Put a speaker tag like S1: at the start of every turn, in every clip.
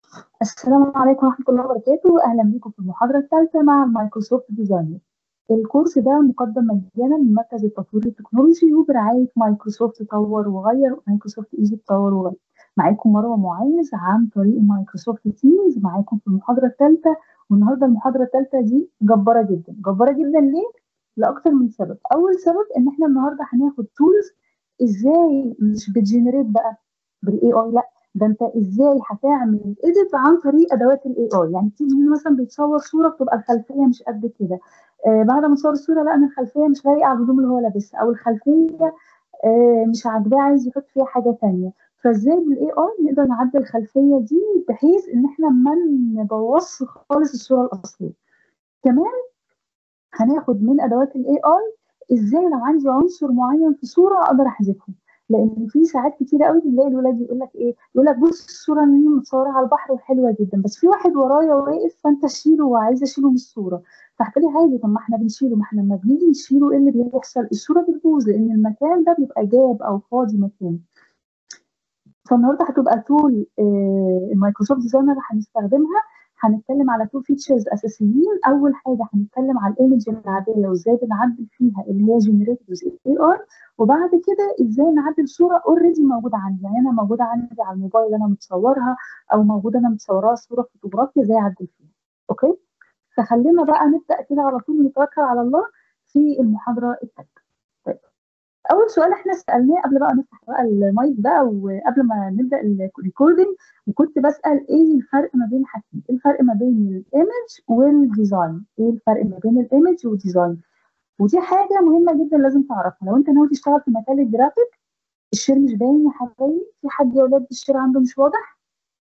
S1: السلام عليكم ورحمة الله وبركاته أهلا بكم في المحاضرة الثالثة مع مايكروسوفت ديزاينر الكورس ده مقدم مجانا من مركز التطوير التكنولوجي وبرعاية مايكروسوفت طور وغير مايكروسوفت ايجيبت طور وغير معاكم مروة معاذ عن طريق مايكروسوفت تيمز معاكم في المحاضرة الثالثة والنهارده المحاضرة الثالثة دي جبارة جدا جبارة جدا ليه؟ لأكتر من سبب أول سبب إن إحنا النهارده هناخد تولز إزاي مش بتجنريت بقى بالاي اي لا ده انت ازاي هتعمل ايديت عن طريق ادوات الاي اي يعني تيجي مثلا بيتصور صوره بتبقى الخلفيه مش قد كده آه بعد ما تصور الصوره لا انا الخلفيه مش لايقه على الهدوم اللي هو لابسها او الخلفيه آه مش عاجباه عايز يحط فيها حاجه ثانيه فازاي بالاي اي نقدر نعدل الخلفيه دي بحيث ان احنا ما نبوظش خالص الصوره الاصليه كمان هناخد من ادوات الاي اي ازاي لو عندي عنصر معين في صوره اقدر احذفه لان في ساعات كتيره قوي بنلاقي الولاد يقول لك ايه يقول لك بص الصوره ان هي متصوره على البحر وحلوه جدا بس في واحد ورايا واقف فانت شيله وعايزه اشيله من الصوره فهتقولي عادي طب ما احنا بنشيله ما احنا لما بنيجي نشيله ايه اللي بيحصل الصوره بتبوظ لان المكان ده بيبقى جاب او فاضي مكان فالنهارده هتبقى تول آه المايكروسوفت ديزاينر هنستخدمها هنتكلم على تو فيتشرز اساسيين اول حاجه هنتكلم على الايمج العاديه وازاي بنعدل فيها اللي هي جنريتيف اي ار وبعد كده ازاي نعدل صوره اوريدي موجوده عندي يعني انا موجوده عندي على الموبايل انا متصورها او موجوده انا متصوراها صوره فوتوغرافيه ازاي اعدل فيها اوكي فخلينا بقى نبدا كده على طول نتوكل على الله في المحاضره الثالثه طيب اول سؤال احنا سالناه قبل بقى نفتح بقى المايك بقى وقبل ما نبدا الريكوردنج وكنت بسال ايه الفرق ما بين حاجتين ايه الفرق ما بين الايمج والديزاين ايه الفرق ما بين الايمج والديزاين ودي حاجه مهمه جدا لازم تعرفها لو انت ناوي تشتغل في مجال الجرافيك الشير مش باين يا حبايبي في حد يا ولاد الشير عنده مش واضح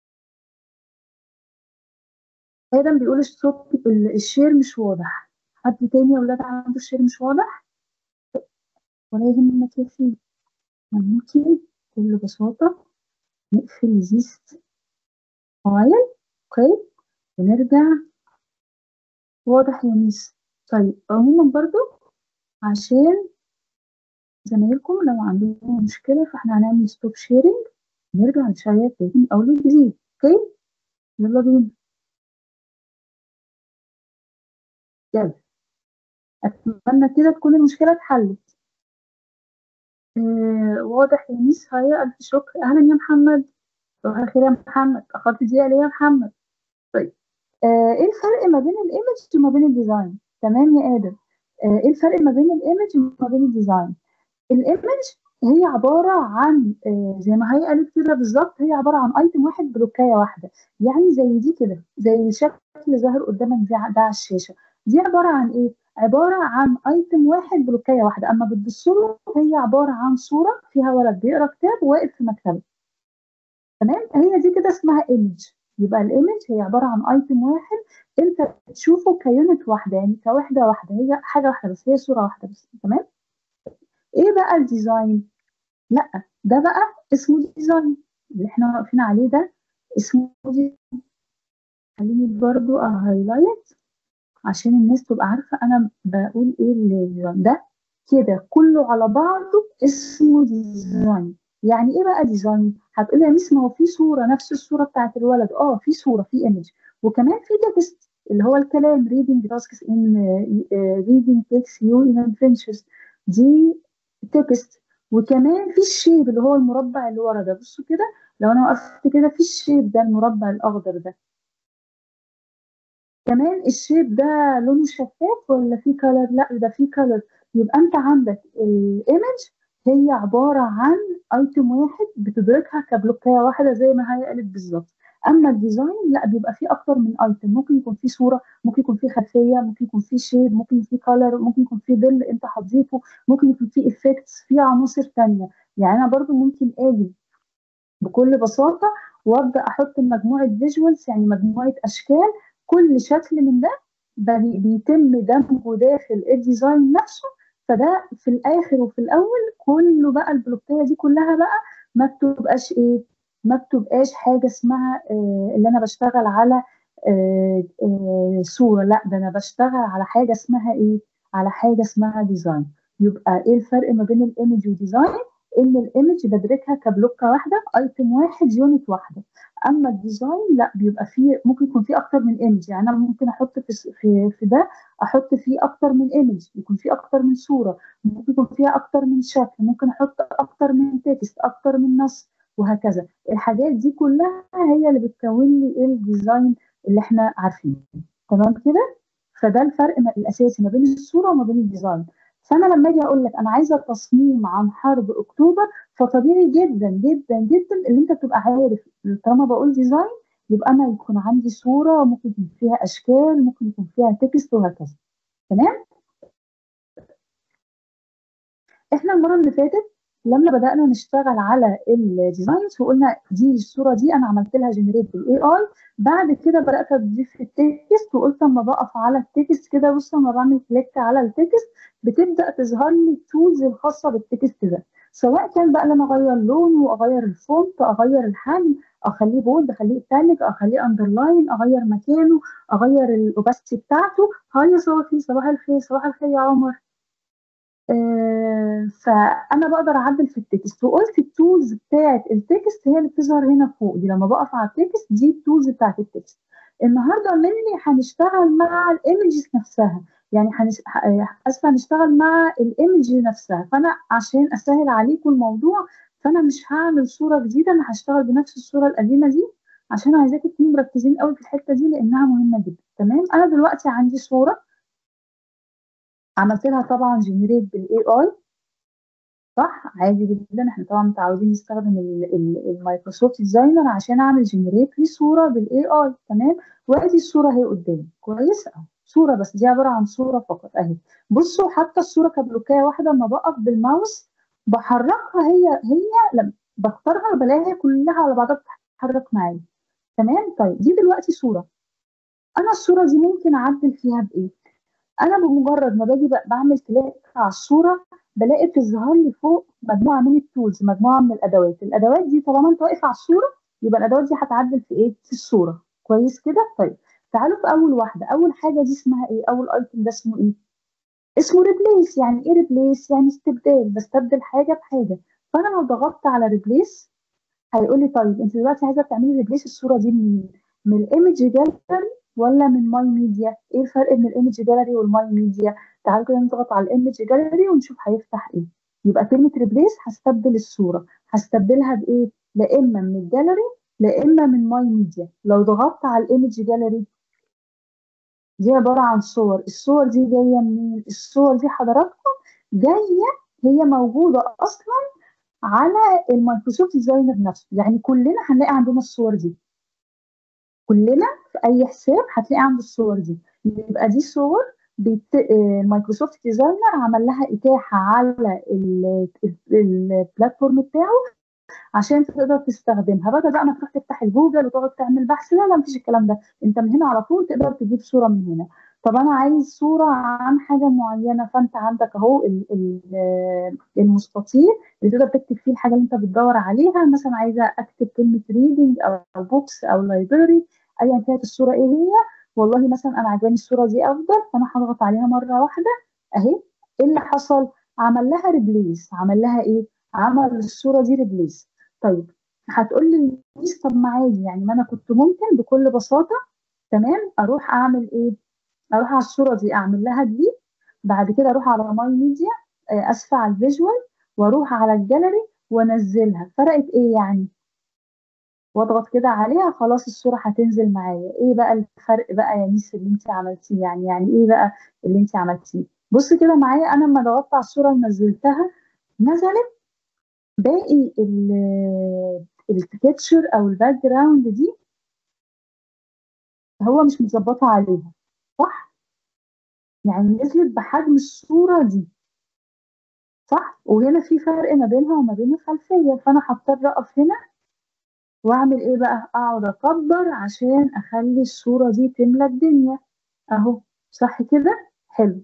S1: ادم بيقول الصوت الشير مش واضح حد تاني يا ولاد عنده الشير مش واضح ولا يهمك يا سيدي ممكن بكل بساطة نقفل زيست فايل اوكي ونرجع واضح يا ميس طيب عموما برضو عشان زمايلكم لو عندهم مشكلة فاحنا هنعمل ستوب شيرنج نرجع نشير تاني من أول وجديد اوكي يلا بينا يلا أتمنى كده تكون المشكلة اتحلت آه واضح يا ميس هيا ألف شكر أهلا يا محمد صباح الخير يا محمد أخدت دقيقة ليه يا محمد طيب آه إيه الفرق ما بين الإيمج وما بين الديزاين تمام يا آدم آه إيه الفرق ما بين الإيمج وما بين الديزاين الإيمج هي عبارة عن آه زي ما هي قالت كده بالظبط هي عبارة عن ايتم واحد بلوكاية واحدة يعني زي دي كده زي الشكل اللي ظاهر قدامك ده على الشاشة دي عبارة عن إيه؟ عبارة عن ايتم واحد بلوكاية واحدة اما بتبص له هي عبارة عن صورة فيها ولد بيقرا كتاب وواقف في مكتبه تمام هي دي كده اسمها ايمج يبقى الايمج هي عبارة عن ايتم واحد انت بتشوفه كيونت واحدة يعني كوحدة واحدة هي حاجة واحدة بس هي صورة واحدة بس تمام ايه بقى الديزاين لا ده بقى اسمه ديزاين اللي احنا واقفين عليه ده اسمه ديزاين خليني برضو اهايلايت عشان الناس تبقى عارفة أنا بقول إيه الديزاين ده كده كله على بعضه اسمه ديزاين يعني إيه بقى ديزاين؟ هتقول يا ميس ما هو في صورة نفس الصورة بتاعت الولد أه في صورة في إيمج وكمان في تكست اللي هو الكلام reading tasks in uh, reading takes you in adventures دي تكست وكمان في الشيب اللي هو المربع اللي ورا ده بصوا كده لو أنا وقفت كده في الشيب ده المربع الأخضر ده كمان الشيب ده لونه شفاف ولا فيه كلر لا ده فيه كلر يبقى انت عندك الايمج هي عباره عن ايتم واحد بتدركها كبلوكايه واحده زي ما هي قالت بالظبط اما الديزاين لا بيبقى فيه اكتر من ايتم ممكن يكون فيه صوره ممكن يكون فيه خلفيه ممكن يكون فيه شيب ممكن فيه كلر ممكن يكون فيه ظل انت هتضيفه ممكن يكون فيه افكتس فيه عناصر ثانيه يعني انا برضو ممكن اجي بكل بساطه وابدا احط مجموعه فيجوالز يعني مجموعه اشكال كل شكل من ده بيتم دمجه داخل الديزاين نفسه فده في الاخر وفي الاول كله بقى البلوكيه دي كلها بقى ما بتبقاش ايه ما بتبقاش حاجه اسمها آه اللي انا بشتغل على آه آه صوره لا ده انا بشتغل على حاجه اسمها ايه على حاجه اسمها ديزاين يبقى ايه الفرق ما بين الايمج والديزاين ان الايمج بدركها كبلوكه واحده ايتم واحد يونت واحده اما الديزاين لا بيبقى فيه ممكن يكون فيه اكتر من ايمج يعني انا ممكن احط في في, في ده احط فيه اكتر من ايمج يكون فيه اكتر من صوره ممكن يكون فيها اكتر من شكل ممكن احط اكتر من تكست اكتر من نص وهكذا الحاجات دي كلها هي اللي بتكون لي الديزاين اللي احنا عارفينه تمام كده فده الفرق الاساسي ما بين الصوره وما بين الديزاين فانا لما اجي اقول لك انا عايزه تصميم عن حرب اكتوبر فطبيعي جدا جدا جدا اللي انت تبقى عارف طالما بقول ديزاين يبقى انا يكون عندي صوره ممكن يكون فيها اشكال ممكن يكون فيها تكست وهكذا تمام احنا المره اللي فاتت لما بدانا نشتغل على الديزاينز وقلنا دي الصوره دي انا عملت لها جنريت بالاي اي بعد كده بدات اضيف التكست وقلت اما بقف على التكست كده بص اما بعمل كليك على التكست بتبدا تظهر لي التولز الخاصه بالتكست ده سواء كان بقى لما اغير لونه اغير الفونت اغير الحجم اخليه بولد اخليه تانك اخليه اندرلاين اغير مكانه اغير الاوباستي بتاعته هاي يا صوفي صباح الخير صباح الخير يا عمر آه فانا بقدر اعدل في التكست وقلت التولز بتاعت التكست هي اللي بتظهر هنا فوق دي لما بقف على التكست دي التولز بتاعت التكست النهارده مني هنشتغل مع الايمجز نفسها يعني هنش... اسفه هنشتغل مع الايمج نفسها فانا عشان اسهل عليكم الموضوع فانا مش هعمل صوره جديده انا هشتغل بنفس الصوره القديمه دي عشان عايزاكم تكونوا مركزين قوي في الحته دي لانها مهمه جدا تمام انا دلوقتي عندي صوره عملت لها طبعا جنريت بالاي اي صح عادي جدا احنا طبعا متعودين نستخدم المايكروسوفت ديزاينر عشان اعمل جنريت لصوره بالاي اي تمام وادي الصوره اهي قدامي كويس اهو صوره بس دي عباره عن صوره فقط اهي بصوا حتى الصوره كبلوكايه واحده لما بقف بالماوس بحركها هي هي لما بختارها بلاقيها كلها على بعضها بتتحرك معايا تمام طيب دي دلوقتي صوره انا الصوره دي ممكن اعدل فيها بايه انا بمجرد ما باجي بعمل كليك على الصوره بلاقي بتظهر لي فوق مجموعه من التولز مجموعه من الادوات الادوات دي طالما انت واقف على الصوره يبقى الادوات دي هتعدل في ايه في الصوره كويس كده طيب تعالوا في اول واحده اول حاجه دي اسمها ايه اول ايتم ده اسمه ايه اسمه ريبليس يعني ايه ريبليس يعني استبدال بستبدل حاجه بحاجه فانا لو ضغطت على ريبليس هيقول لي طيب انت دلوقتي عايزه تعملي ريبليس الصوره دي من من الايمج جاليري ولا من ماي ميديا ايه الفرق بين الايمج جاليري والماي ميديا تعالوا كده نضغط على الايمج جاليري ونشوف هيفتح ايه يبقى كلمه ريبليس هستبدل الصوره هستبدلها بايه لا اما من الجاليري لا اما من ماي ميديا لو ضغطت على الايمج جاليري دي عباره عن صور الصور دي جايه منين الصور دي حضراتكم جايه هي موجوده اصلا على المايكروسوفت ديزاينر نفسه يعني كلنا هنلاقي عندنا الصور دي كلنا في اي حساب هتلاقي عنده الصور دي يبقى دي صور بيت... المايكروسوفت ديزاينر عمل لها اتاحه على البلاتفورم بتاعه عشان تقدر تستخدمها بدل بقى ما تروح تفتح الجوجل وتقعد تعمل بحث لا لا مفيش الكلام ده انت من هنا على طول تقدر تجيب صوره من هنا طب انا عايز صوره عن حاجه معينه فانت عندك اهو المستطيل اللي تقدر تكتب فيه الحاجه اللي انت بتدور عليها مثلا عايزه اكتب كلمه ريدنج او بوكس او لايبرري ايا كانت الصوره ايه هي والله مثلا انا عجباني الصوره دي افضل فانا هضغط عليها مره واحده اهي ايه اللي حصل عمل لها ريبليس عمل لها ايه عمل الصوره دي ريبليس طيب هتقول لي الميس طب ما عادي يعني ما انا كنت ممكن بكل بساطه تمام اروح اعمل ايه اروح على الصوره دي اعمل لها ديليت بعد كده اروح على ماي ميديا اسفه على الفيجوال واروح على الجاليري وانزلها فرقت ايه يعني واضغط كده عليها خلاص الصوره هتنزل معايا ايه بقى الفرق بقى يا ميس اللي انت عملتيه يعني يعني ايه بقى اللي انت عملتيه بص كده معايا انا لما ضغطت على الصوره ونزلتها نزلت باقي التكتشر او الباك جراوند دي هو مش متظبطه عليها صح يعني نزلت بحجم الصوره دي صح وهنا في فرق ما بينها وما بين الخلفيه فانا هضطر اقف هنا واعمل ايه بقى اقعد اكبر عشان اخلي الصوره دي تملى الدنيا اهو صح كده حلو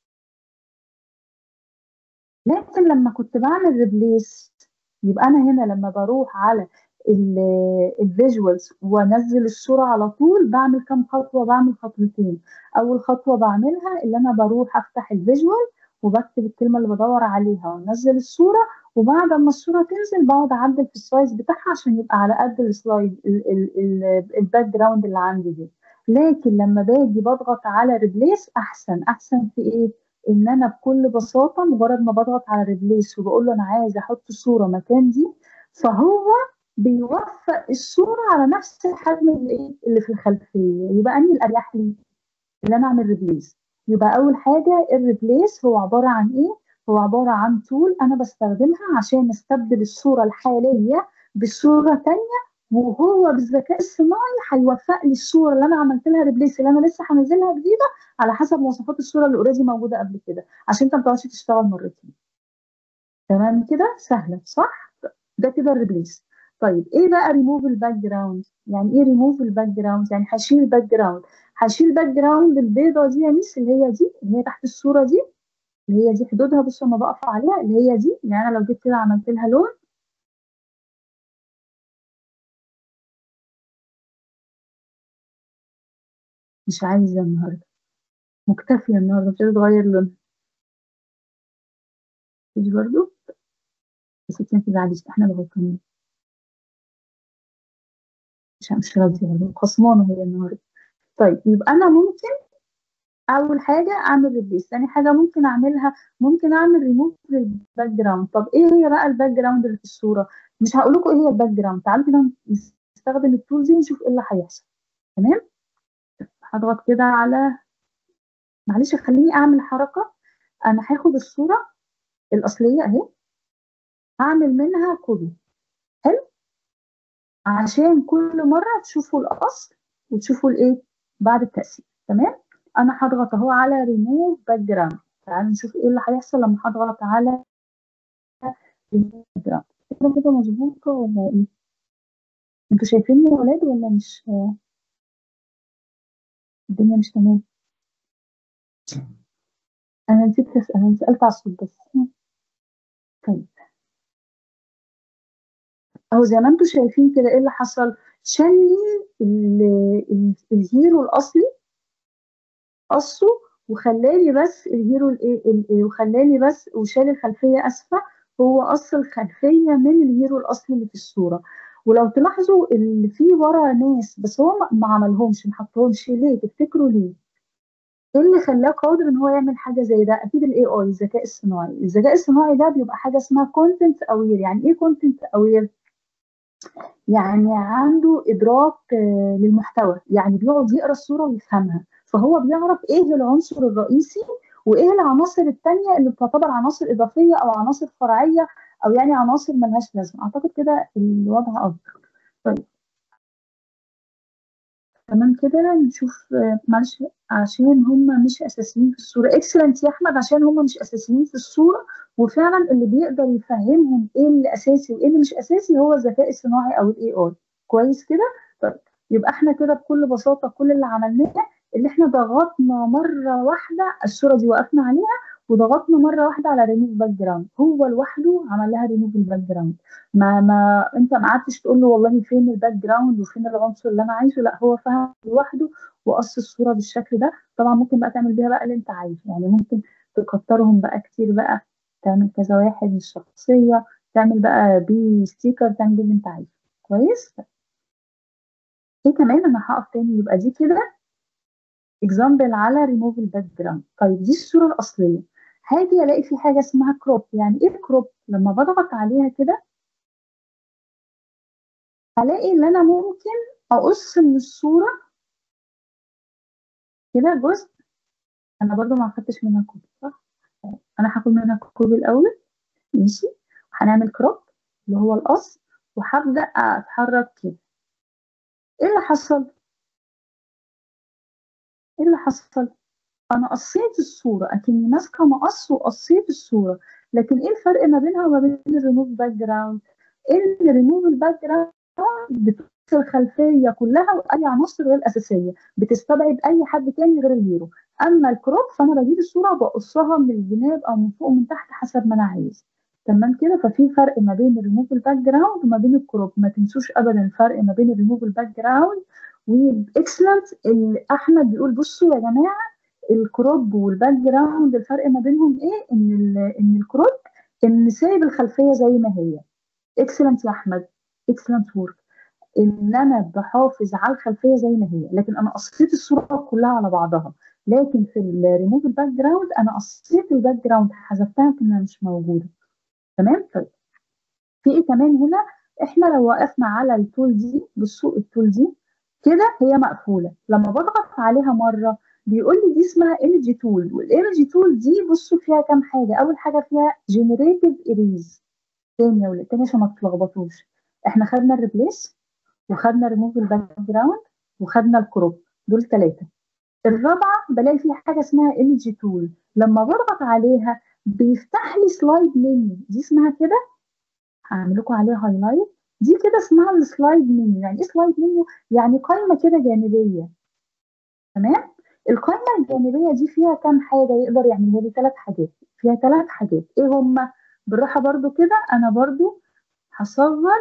S1: لكن لما كنت بعمل ريبليس يبقى انا هنا لما بروح على الفيجوالز وانزل الصوره على طول بعمل كام خطوه بعمل خطوتين اول خطوه بعملها اللي انا بروح افتح الفيجوال وبكتب الكلمه اللي بدور عليها وانزل الصوره وبعد ما الصوره تنزل بقعد اعدل في السايز بتاعها عشان يبقى على قد السلايد الباك جراوند اللي عندي دي لكن لما باجي بضغط على ريبليس احسن احسن في ايه ان انا بكل بساطه مجرد ما بضغط على ريبليس وبقول له انا عايز احط صوره مكان دي فهو بيوفق الصوره على نفس الحجم اللي اللي في الخلفيه يبقى اني الاريح لي اللي انا اعمل ريبليس يبقى اول حاجه الريبليس هو عباره عن ايه هو عباره عن تول انا بستخدمها عشان استبدل الصوره الحاليه بصوره تانية وهو بالذكاء الصناعي هيوفق لي الصوره اللي انا عملت لها ريبليس اللي انا لسه هنزلها جديده على حسب مواصفات الصوره اللي اوريدي موجوده قبل كده عشان انت ما تقعدش تشتغل مرتين تمام كده سهله صح ده كده الريبليس طيب ايه بقى ريموف الباك جراوند يعني ايه ريموف الباك جراوند يعني هشيل الباك جراوند هشيل الباك جراوند البيضه دي يا ميس اللي هي دي اللي هي تحت الصوره دي اللي هي دي حدودها بص لما بقف عليها اللي هي دي يعني انا لو جيت كده عملت لها لون مش عايزه النهارده مكتفيه النهارده مش عايزه اتغير لونها مش برضو يا ستي انت معلش احنا اللي غلطانين مش مش راضيه برضه خصمانه هي النهارده طيب يبقى انا ممكن اول حاجه اعمل ريبليس ثاني حاجه ممكن اعملها ممكن اعمل ريموف للباك جراوند طب ايه هي بقى الباك جراوند اللي في الصوره مش هقول لكم ايه هي الباك جراوند تعالوا كده نستخدم التول دي ونشوف ايه اللي هيحصل تمام هضغط كده على معلش خليني اعمل حركه انا هاخد الصوره الاصليه اهي هعمل منها كوبي حلو عشان كل مره تشوفوا الاصل وتشوفوا الايه بعد التقسيم تمام انا هضغط اهو على ريموف باك جراوند تعالوا نشوف ايه اللي هيحصل لما هضغط على ريموف باك جراوند كده كده مظبوطه ولا ايه انتوا شايفيني يا ولاد ولا مش الدنيا مش تمام انا نسيت اسال انا سالت على الصوت بس طيب اهو زي ما انتوا شايفين كده ايه اللي حصل شال الهيرو الاصلي قصه وخلاني بس الهيرو الايه وخلاني بس وشال الخلفيه اسفه هو قص الخلفيه من الهيرو الاصلي اللي في الصوره ولو تلاحظوا اللي فيه ورا ناس بس هو ما عملهمش ما حطهمش ليه تفتكروا ليه ايه اللي خلاه قادر ان هو يعمل حاجه زي ده اكيد الاي اي الذكاء الصناعي الذكاء الصناعي ده بيبقى حاجه اسمها كونتنت اوير يعني ايه كونتنت اوير يعني عنده ادراك للمحتوى يعني بيقعد يقرا الصوره ويفهمها فهو بيعرف ايه العنصر الرئيسي وايه العناصر التانية اللي بتعتبر عناصر اضافيه او عناصر فرعيه او يعني عناصر ملهاش لازمه اعتقد كده الوضع افضل طيب تمام كده نشوف معلش عشان هم مش اساسيين في الصوره اكسلنت يا احمد عشان هم مش اساسيين في الصوره وفعلا اللي بيقدر يفهمهم ايه اللي اساسي وايه اللي مش اساسي هو الذكاء الصناعي او الاي اي كويس كده طيب يبقى احنا كده بكل بساطه كل اللي عملناه اللي احنا ضغطنا مره واحده الصوره دي وقفنا عليها وضغطنا مره واحده على ريموف باك جراوند هو لوحده عمل لها ريموف الباك جراوند ما ما انت ما قعدتش تقول له والله فين الباك جراوند وفين العنصر اللي انا عايزه لا هو فهم لوحده وقص الصوره بالشكل ده طبعا ممكن بقى تعمل بيها بقى اللي انت عايزه يعني ممكن تكترهم بقى كتير بقى تعمل كذا واحد من الشخصيه تعمل بقى بيه ستيكر تعمل اللي انت عايزه كويس ايه كمان انا هقف تاني يبقى دي كده اكزامبل على ريموف الباك جراوند طيب دي الصوره الاصليه هاجي الاقي في حاجه اسمها كروب يعني ايه كروب لما بضغط عليها كده هلاقي ان انا ممكن اقص من الصوره كده جزء انا برضو ما اخدتش منها كوبي صح انا هاخد منها كوبي الاول ماشي هنعمل كروب اللي هو القص وهبدا اتحرك كده ايه اللي حصل ايه اللي حصل انا قصيت الصوره اكني ماسكه مقص وقصيت الصوره لكن ايه الفرق ما بينها وما بين الريموف باك جراوند ان ريموف الباك جراوند بتقص الخلفيه كلها واي عناصر غير اساسيه بتستبعد اي حد تاني غير الهيرو اما الكروب فانا بجيب الصوره وبقصها من الجناب او من فوق ومن تحت حسب ما انا عايز تمام كده ففي فرق ما بين الريموف الباك جراوند وما بين الكروب ما تنسوش ابدا الفرق ما بين الريموف الباك جراوند واكسلنت احمد بيقول بصوا يا جماعه الكروب والباك جراوند الفرق ما بينهم ايه ان ان الكروب ان سايب الخلفيه زي ما هي اكسلنت يا احمد اكسلنت وورك ان انا بحافظ على الخلفيه زي ما هي لكن انا قصيت الصوره كلها على بعضها لكن في الريموف الباك جراوند انا قصيت الباك جراوند حذفتها كانها مش موجوده تمام طيب في ايه كمان هنا احنا لو وقفنا على التول دي بصوا التول دي كده هي مقفوله لما بضغط عليها مره بيقول لي دي اسمها ايمج تول والايمج تول دي بصوا فيها كام حاجه اول حاجه فيها جنريتيف اريز تاني يا ولاد تاني عشان ما تتلخبطوش احنا خدنا الريبليس وخدنا ريموف الباك جراوند وخدنا الكروب دول ثلاثه الرابعه بلاقي فيها حاجه اسمها ايمج تول لما بضغط عليها بيفتح لي سلايد منيو دي اسمها كده هعمل لكم عليها هايلايت دي كده اسمها السلايد منيو يعني ايه سلايد منيو يعني قائمه كده جانبيه تمام القائمه الجانبيه دي فيها كام حاجه يقدر يعملها لي ثلاث حاجات فيها ثلاث حاجات ايه هما بالراحه برضو كده انا برضو هصغر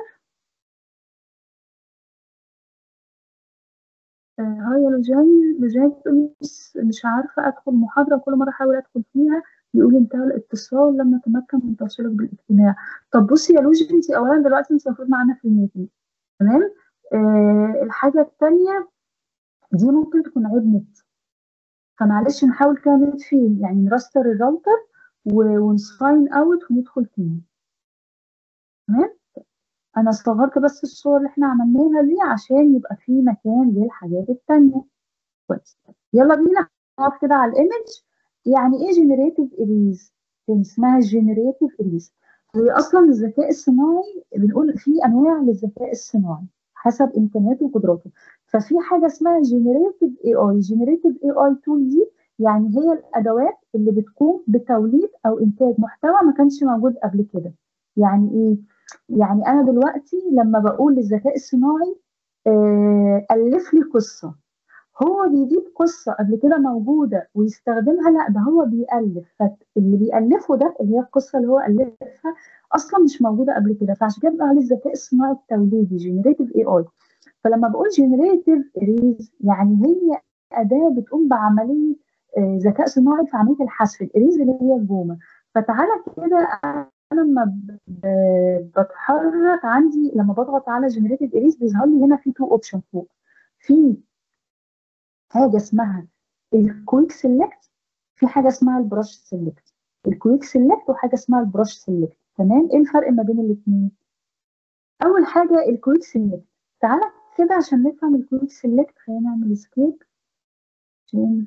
S1: آه، هاي لجاي لجاي بتقولي مش- مش عارفة أدخل محاضرة كل مرة أحاول أدخل فيها بيقول انتهى الاتصال لم نتمكن من توصيلك بالاجتماع طب بصي يا لوجي انت أولا دلوقتي انت المفروض معانا في الميتنج تمام آه الحاجة التانية دي ممكن تكون عيب نت فمعلش نحاول كده نطفي يعني نرستر الراوتر و- ونساين اوت وندخل تاني تمام انا استغربت بس الصور اللي احنا عملناها دي عشان يبقى في مكان للحاجات التانية كويس يلا بينا نقف كده على الايمج يعني ايه جنريتيف اريز اسمها جنريتيف اريز هي اصلا الذكاء الصناعي بنقول في انواع للذكاء الصناعي حسب امكانياته وقدراته ففي حاجه اسمها جنريتيف اي اي جنريتيف اي اي تول دي يعني هي الادوات اللي بتقوم بتوليد او انتاج محتوى ما كانش موجود قبل كده يعني ايه يعني انا دلوقتي لما بقول للذكاء الصناعي آه، الف لي قصه هو بيجيب قصة قبل كده موجودة ويستخدمها لا ده هو بيألف فاللي بيألفه ده اللي هي القصة اللي هو ألفها أصلا مش موجودة قبل كده فعشان كده بنقول عليه الذكاء الصناعي التوليدي جنريتيف اي اي فلما بقول جنريتيف اريز يعني هي أداة بتقوم بعملية آه، ذكاء صناعي في عملية الحذف الاريز اللي هي الجومة فتعالى كده أنا لما ب- ب- بتحرك عندي لما بضغط على جنريتيف اريز بيظهر لي هنا في تو اوبشن فوق في حاجه اسمها الكويك سيلكت في حاجه اسمها البراش سيلكت الكويك سيلكت وحاجه اسمها البراش سيلكت تمام ايه الفرق ما بين الاثنين اول حاجه الكويك سيلكت تعالى كده عشان نفهم الكويك سيلكت خلينا نعمل سكيب عشان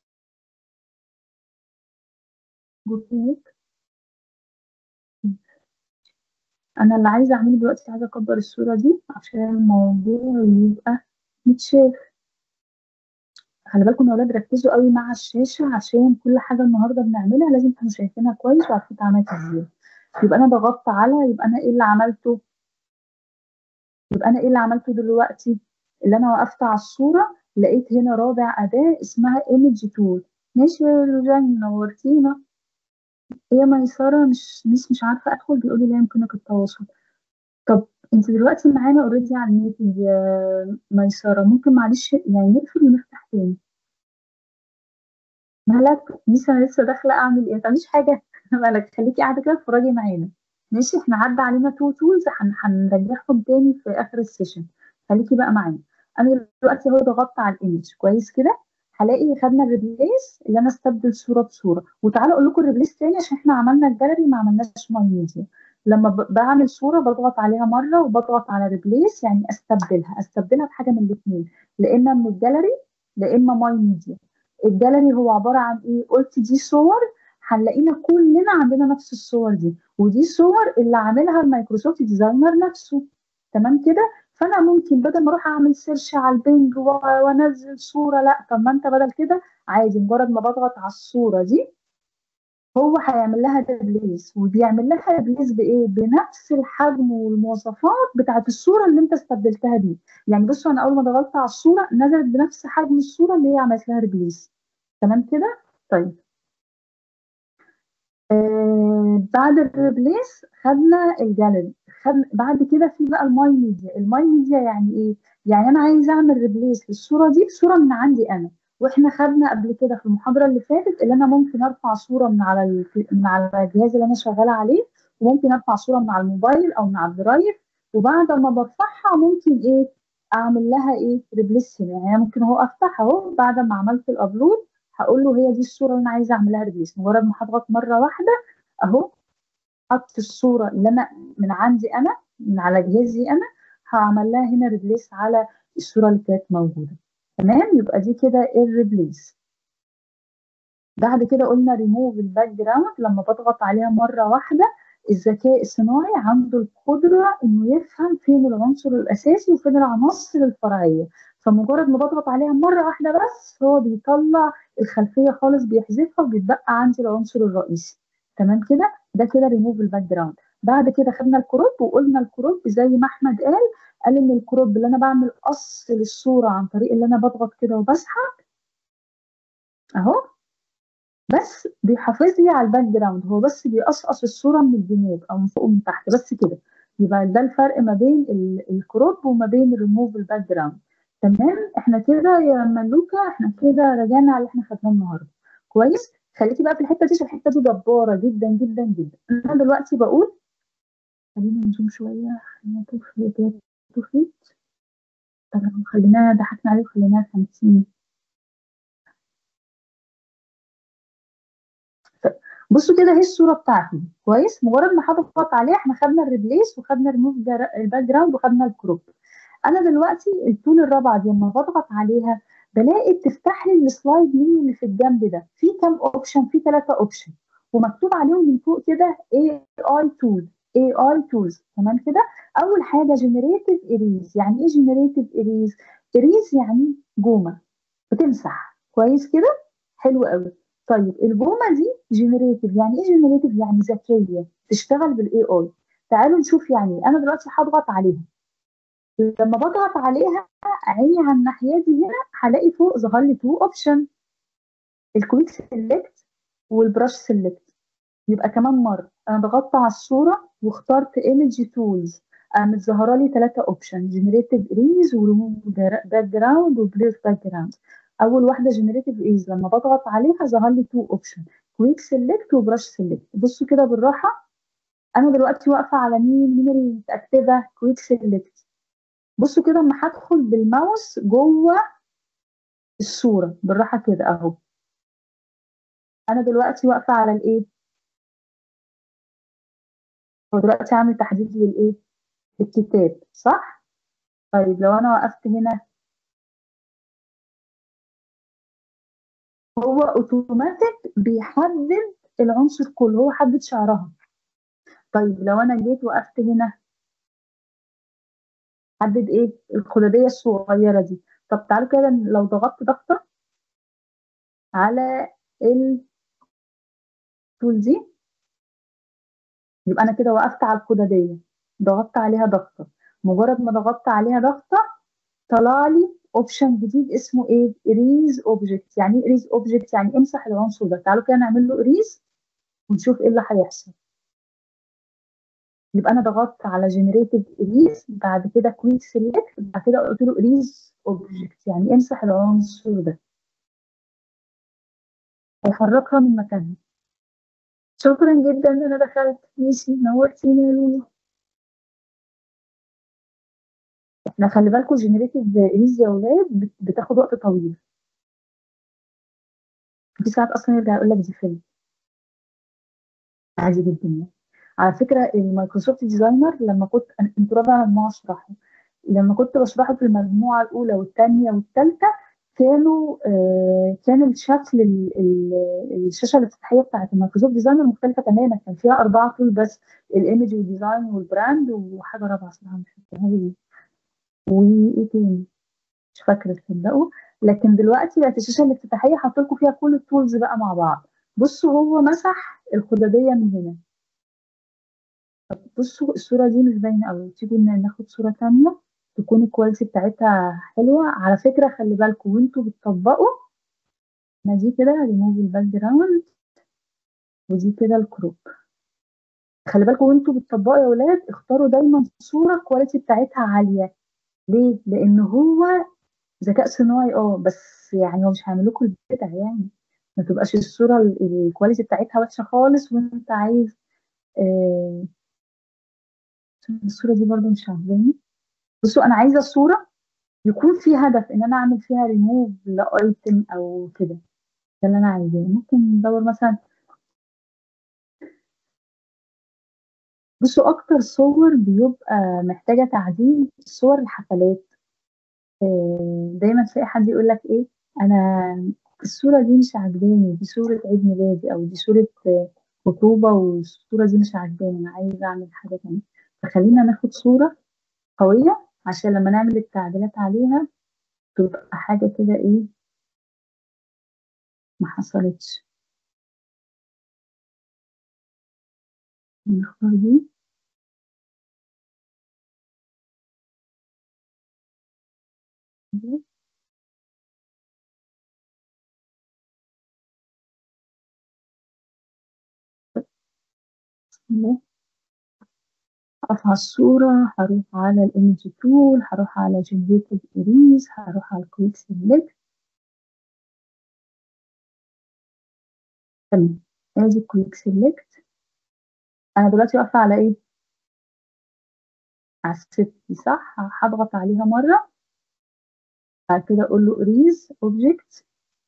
S1: جوبيك انا اللي عايزه اعمله دلوقتي عايزه اكبر الصوره دي عشان الموضوع يبقى متشاف خلي بالكم يا اولاد ركزوا قوي مع الشاشه عشان كل حاجه النهارده بنعملها لازم تكونوا شايفينها كويس وعارفين اتعملت ازاي يبقى انا ضغطت على يبقى انا ايه اللي عملته يبقى انا ايه اللي عملته دلوقتي اللي انا وقفت على الصوره لقيت هنا رابع اداه اسمها ايمج تول ماشي يا جان نورتينا هي ميسره مش مش مش عارفه ادخل بيقول لي لا يمكنك التواصل طب انت دلوقتي معانا اوريدي على الميتنج يا ميسره ممكن معلش يعني نقفل ونفتح تاني مالك مش انا لسه داخله اعمل ايه مش حاجه مالك خليكي قاعده كده اتفرجي معانا ماشي احنا عدى علينا تو تولز هنرجعهم تاني في اخر السيشن خليكي بقى معانا انا دلوقتي اهو ضغطت على الايمج كويس كده هلاقي خدنا الريبليس اللي انا استبدل صوره بصوره وتعالى اقول لكم الريبليس تاني عشان احنا عملنا الجاليري ما عملناش ماي ميديا لما ب- بعمل صوره بضغط عليها مره وبضغط على ريبليس يعني استبدلها استبدلها بحاجه من الاثنين لا اما من الجاليري لا اما ماي ميديا الجاليري هو عباره عن ايه قلت دي صور هنلاقينا كلنا عندنا نفس الصور دي ودي صور اللي عاملها المايكروسوفت ديزاينر نفسه تمام كده فانا ممكن بدل ما اروح اعمل سيرش على البنج و- وانزل صوره لا طب ما انت بدل كده عادي مجرد ما بضغط على الصوره دي هو هيعمل لها ريبليس وبيعمل لها ريبليس بايه بنفس الحجم والمواصفات بتاعت الصوره اللي انت استبدلتها دي يعني بصوا انا اول ما ضغطت على الصوره نزلت بنفس حجم الصوره اللي هي عملت لها ريبليس تمام كده طيب آه بعد الريبليس خدنا الجاليري خد بعد كده في بقى الماي ميديا الماي ميديا يعني ايه يعني انا عايزه اعمل ريبليس للصوره دي بصوره من عندي انا واحنا خدنا قبل كده في المحاضره اللي فاتت اللي انا ممكن ارفع صوره من على ال- من على الجهاز اللي انا شغاله عليه وممكن ارفع صوره من على الموبايل او من على الدرايف وبعد ما برفعها ممكن ايه اعمل لها ايه ريبليس يعني أنا ممكن اهو افتحها اهو بعد ما عملت الابلود هقول له هي دي الصوره اللي انا عايزه اعملها ريبليس مجرد ما هضغط مره واحده اهو حط الصوره اللي انا من عندي انا من على جهازي انا هعمل لها هنا ريبليس على الصوره اللي كانت موجوده تمام يبقى دي كده الريبليس بعد كده قلنا ريموف الباك جراوند لما بضغط عليها مره واحده الذكاء الصناعي عنده القدره انه يفهم فين العنصر الاساسي وفين العناصر الفرعيه فمجرد ما بضغط عليها مره واحده بس هو بيطلع الخلفيه خالص بيحذفها وبيتبقى عندي العنصر الرئيسي تمام كده ده كده ريموف الباك جراوند بعد كده خدنا الكروب وقلنا الكروب زي ما احمد قال قال ان الكروب اللي انا بعمل قص للصوره عن طريق اللي انا بضغط كده وبسحب اهو بس بيحافظ لي على الباك جراوند هو بس بيقصقص الصوره من الجناب او من فوق ومن تحت بس كده يبقى ده الفرق ما بين الكروب وما بين الريموف الباك جراوند تمام احنا كده يا ملوكه احنا كده رجعنا على اللي احنا خدناه النهارده كويس خليكي بقى في الحته دي عشان الحته دي جباره جدا جدا جدا انا دلوقتي بقول خلينا نزوم شويه خلينا توفي توفي طب خليناها ضحكنا عليه وخليناها 50 بصوا كده اهي الصوره بتاعتي كويس مجرد ما هضغط عليها احنا خدنا الريبليس وخدنا ريموف الباك جراوند وخدنا الكروب انا دلوقتي التول الرابعه دي لما بضغط عليها بلاقي بتفتح لي السلايد منيو اللي في الجنب ده في كام اوبشن في ثلاثه اوبشن ومكتوب عليهم من فوق كده اي اي تول اي اي تولز تمام كده اول حاجه جنريتيف اريز يعني ايه جنريتيف اريز اريز يعني جومه بتمسح كويس كده حلو قوي طيب الجومه دي جنريتيف يعني ايه جنريتيف يعني ذكيه تشتغل بالاي اي تعالوا نشوف يعني انا دلوقتي هضغط عليها لما بضغط عليها عيني على الناحيه دي هنا هلاقي فوق ظهر لي تو اوبشن الكويك سيلكت والبراش سيلكت يبقى كمان مره انا ضغطت على الصوره واخترت ايمج تولز قامت ظاهره لي ثلاثه اوبشن جنريتيف اريز وريموف باك جراوند وبليس باك جراوند اول واحده جنريتيف اريز لما بضغط عليها ظهر لي تو اوبشن كويك سيلكت وبراش سيلكت بصوا كده بالراحه انا دلوقتي واقفه على مين مين اللي متاكده كويك سيلكت بصوا كده اما هدخل بالماوس جوه الصوره بالراحه كده اهو انا دلوقتي واقفه على الايه هو دلوقتي عامل تحديد للايه الكتاب صح طيب لو انا وقفت هنا هو اوتوماتيك بيحدد العنصر كله هو حدد شعرها طيب لو انا جيت وقفت هنا حدد ايه الخداديه الصغيره دي طب تعالوا كده لو ضغطت ضغطه على التول دي يبقى انا كده وقفت على الخداديه ضغطت عليها ضغطه مجرد ما ضغطت عليها ضغطه طلع لي اوبشن جديد اسمه ايه اريز اوبجكت يعني ايه اريز اوبجكت يعني امسح العنصر ده تعالوا كده نعمل له اريز ونشوف ايه اللي هيحصل يبقى انا ضغطت على جنريتيف اريز بعد كده كويك سيلكت بعد كده قلت له اريز اوبجكت يعني امسح العنصر ده هيحركها من مكانها شكرا جدا ان انا دخلت ماشي نورتيني يا لولو احنا خلي بالكم جنريتيف اريز يا ولاد بتاخد وقت طويل في ساعات اصلا يرجع يقول لك دي فيلم عادي جدا يعني على فكره المايكروسوفت ديزاينر لما كنت انتوا رابع مجموعه اشرحه لما كنت بشرحه في المجموعه الاولى والثانيه والثالثه كانوا آه كان الشكل ال ال الشاشه الافتتاحيه بتاعت المايكروسوفت ديزاينر مختلفه تماما كان فيها اربعه طول بس الايمج والديزاين والبراند وحاجه رابعه صراحه مش فاكرها هي وايه تاني مش فاكره تصدقوا لكن دلوقتي بقت الشاشه الافتتاحيه حاطط لكم فيها كل التولز بقى مع بعض بصوا هو مسح الخداديه من هنا طب بصوا الصوره دي مش باينه قوي تيجوا ناخد صوره ثانيه تكون الكواليتي بتاعتها حلوه على فكره خلي بالكم وانتوا بتطبقوا ما دي كده ريموف الباك جراوند ودي كده الكروب خلي بالكم وانتوا بتطبقوا يا ولاد اختاروا دايما صوره الكواليتي بتاعتها عاليه ليه؟ لان هو ذكاء صناعي اه بس يعني هو مش هيعمل لكم البدع يعني ما تبقاش الصوره الكواليتي بتاعتها وحشه خالص وانت عايز آه الصورة دي برضو مش عاجباني بصوا أنا عايزة الصورة يكون في هدف إن أنا أعمل فيها ريموف لأيتم أو كده ده اللي أنا عايزاه ممكن ندور مثلا بصوا أكتر صور بيبقى محتاجة تعديل صور الحفلات آه دايما تلاقي حد يقول لك إيه أنا الصورة دي مش عاجباني دي صورة عيد ميلادي أو دي صورة آه، خطوبة والصورة دي مش عاجباني أنا عايزة أعمل حاجة تانية فخلينا ناخد صورة قوية عشان لما نعمل التعديلات عليها تبقى حاجة كده إيه ما حصلتش نختار دي بسم الله أقف على الصورة هروح على الإيمج تول هروح على جنريتيف إريز هروح على الكويك سيلكت تمام ادي الكويك سيلكت أنا دلوقتي واقفة على إيه؟ على الست دي صح؟ هضغط عليها مرة بعد كده أقول له إريز أوبجكت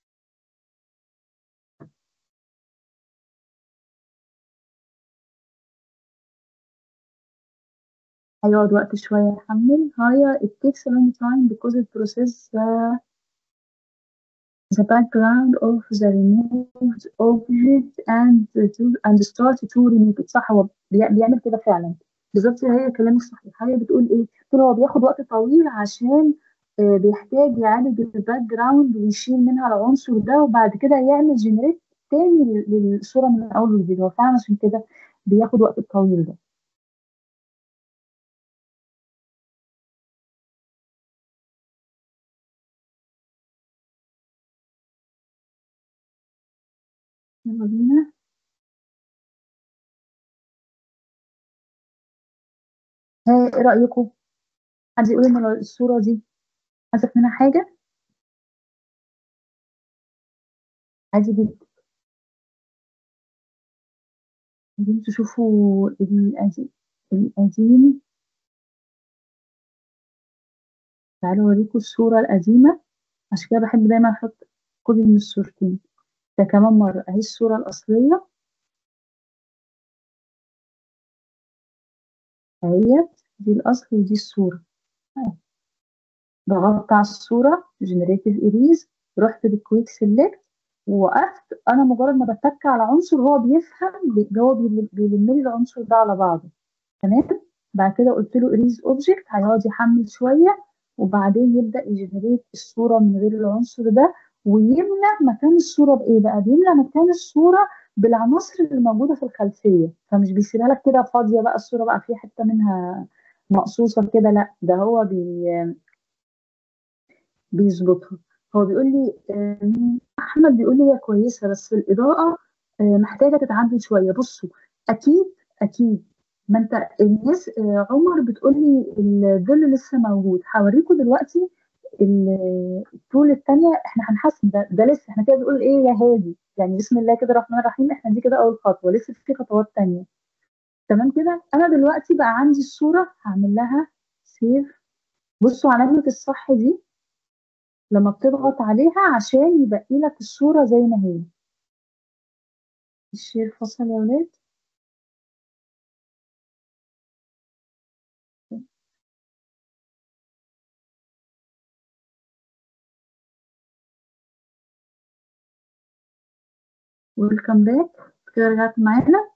S1: هيقعد وقت شوية يحمل هي it takes a long time because it process the, the background of the removed object and to and start to remove it صح هو بي- بيعمل كده فعلا بالظبط هي كلامك صحيح هي بتقول ايه؟ بتقول هو بياخد وقت طويل عشان آه، بيحتاج يعالج الباك جراوند ويشيل منها العنصر ده وبعد كده يعمل جنريت تاني لل- للصورة من أول وجديد هو فعلا عشان كده بياخد وقت طويل ده يلا بينا ها، ايه رأيكم؟ حد يقول ان الصورة دي حذف منها حاجة عادي جدا عايزين تشوفوا القديم القديم تعالوا اوريكم الصورة القديمة عشان كده بحب دايما احط كل من الصورتين ده كمان مرة اهي الصورة الأصلية اهيت دي الأصل ودي الصورة ضغطت على الصورة جنريتيف إريز رحت للكويك سيلكت ووقفت انا مجرد ما بتك على عنصر هو بيفهم بي- هو بيلم بيلم لي العنصر ده على بعضه تمام بعد كده قلت له اريز اوبجكت هيقعد يحمل شويه وبعدين يبدا يجنريت الصوره من غير العنصر ده ويملى مكان الصوره بايه بقى بيملى مكان الصوره بالعناصر اللي موجوده في الخلفيه فمش بيسيبها لك كده فاضيه بقى الصوره بقى في حته منها مقصوصه كده لا ده هو بي بيظبطها هو بيقول لي آه، احمد بيقول لي هي كويسه بس الاضاءه آه، محتاجه تتعدل شويه بصوا اكيد اكيد ما انت الناس آه، عمر بتقول لي الظل لسه موجود هوريكم دلوقتي ال- الطول الثانيه احنا هنحسن ده ده لسه احنا كده بنقول ايه يا هادي يعني بسم الله كده الرحمن الرحيم احنا دي كده اول خطوه لسه في خطوات تانيه تمام كده انا دلوقتي بقى عندي الصوره هعمل لها سيف بصوا علامه الصح دي لما بتضغط عليها عشان يبقي لك الصورة زي ما هي الشير فصل يا ولاد ويلكم باك كده رجعت معانا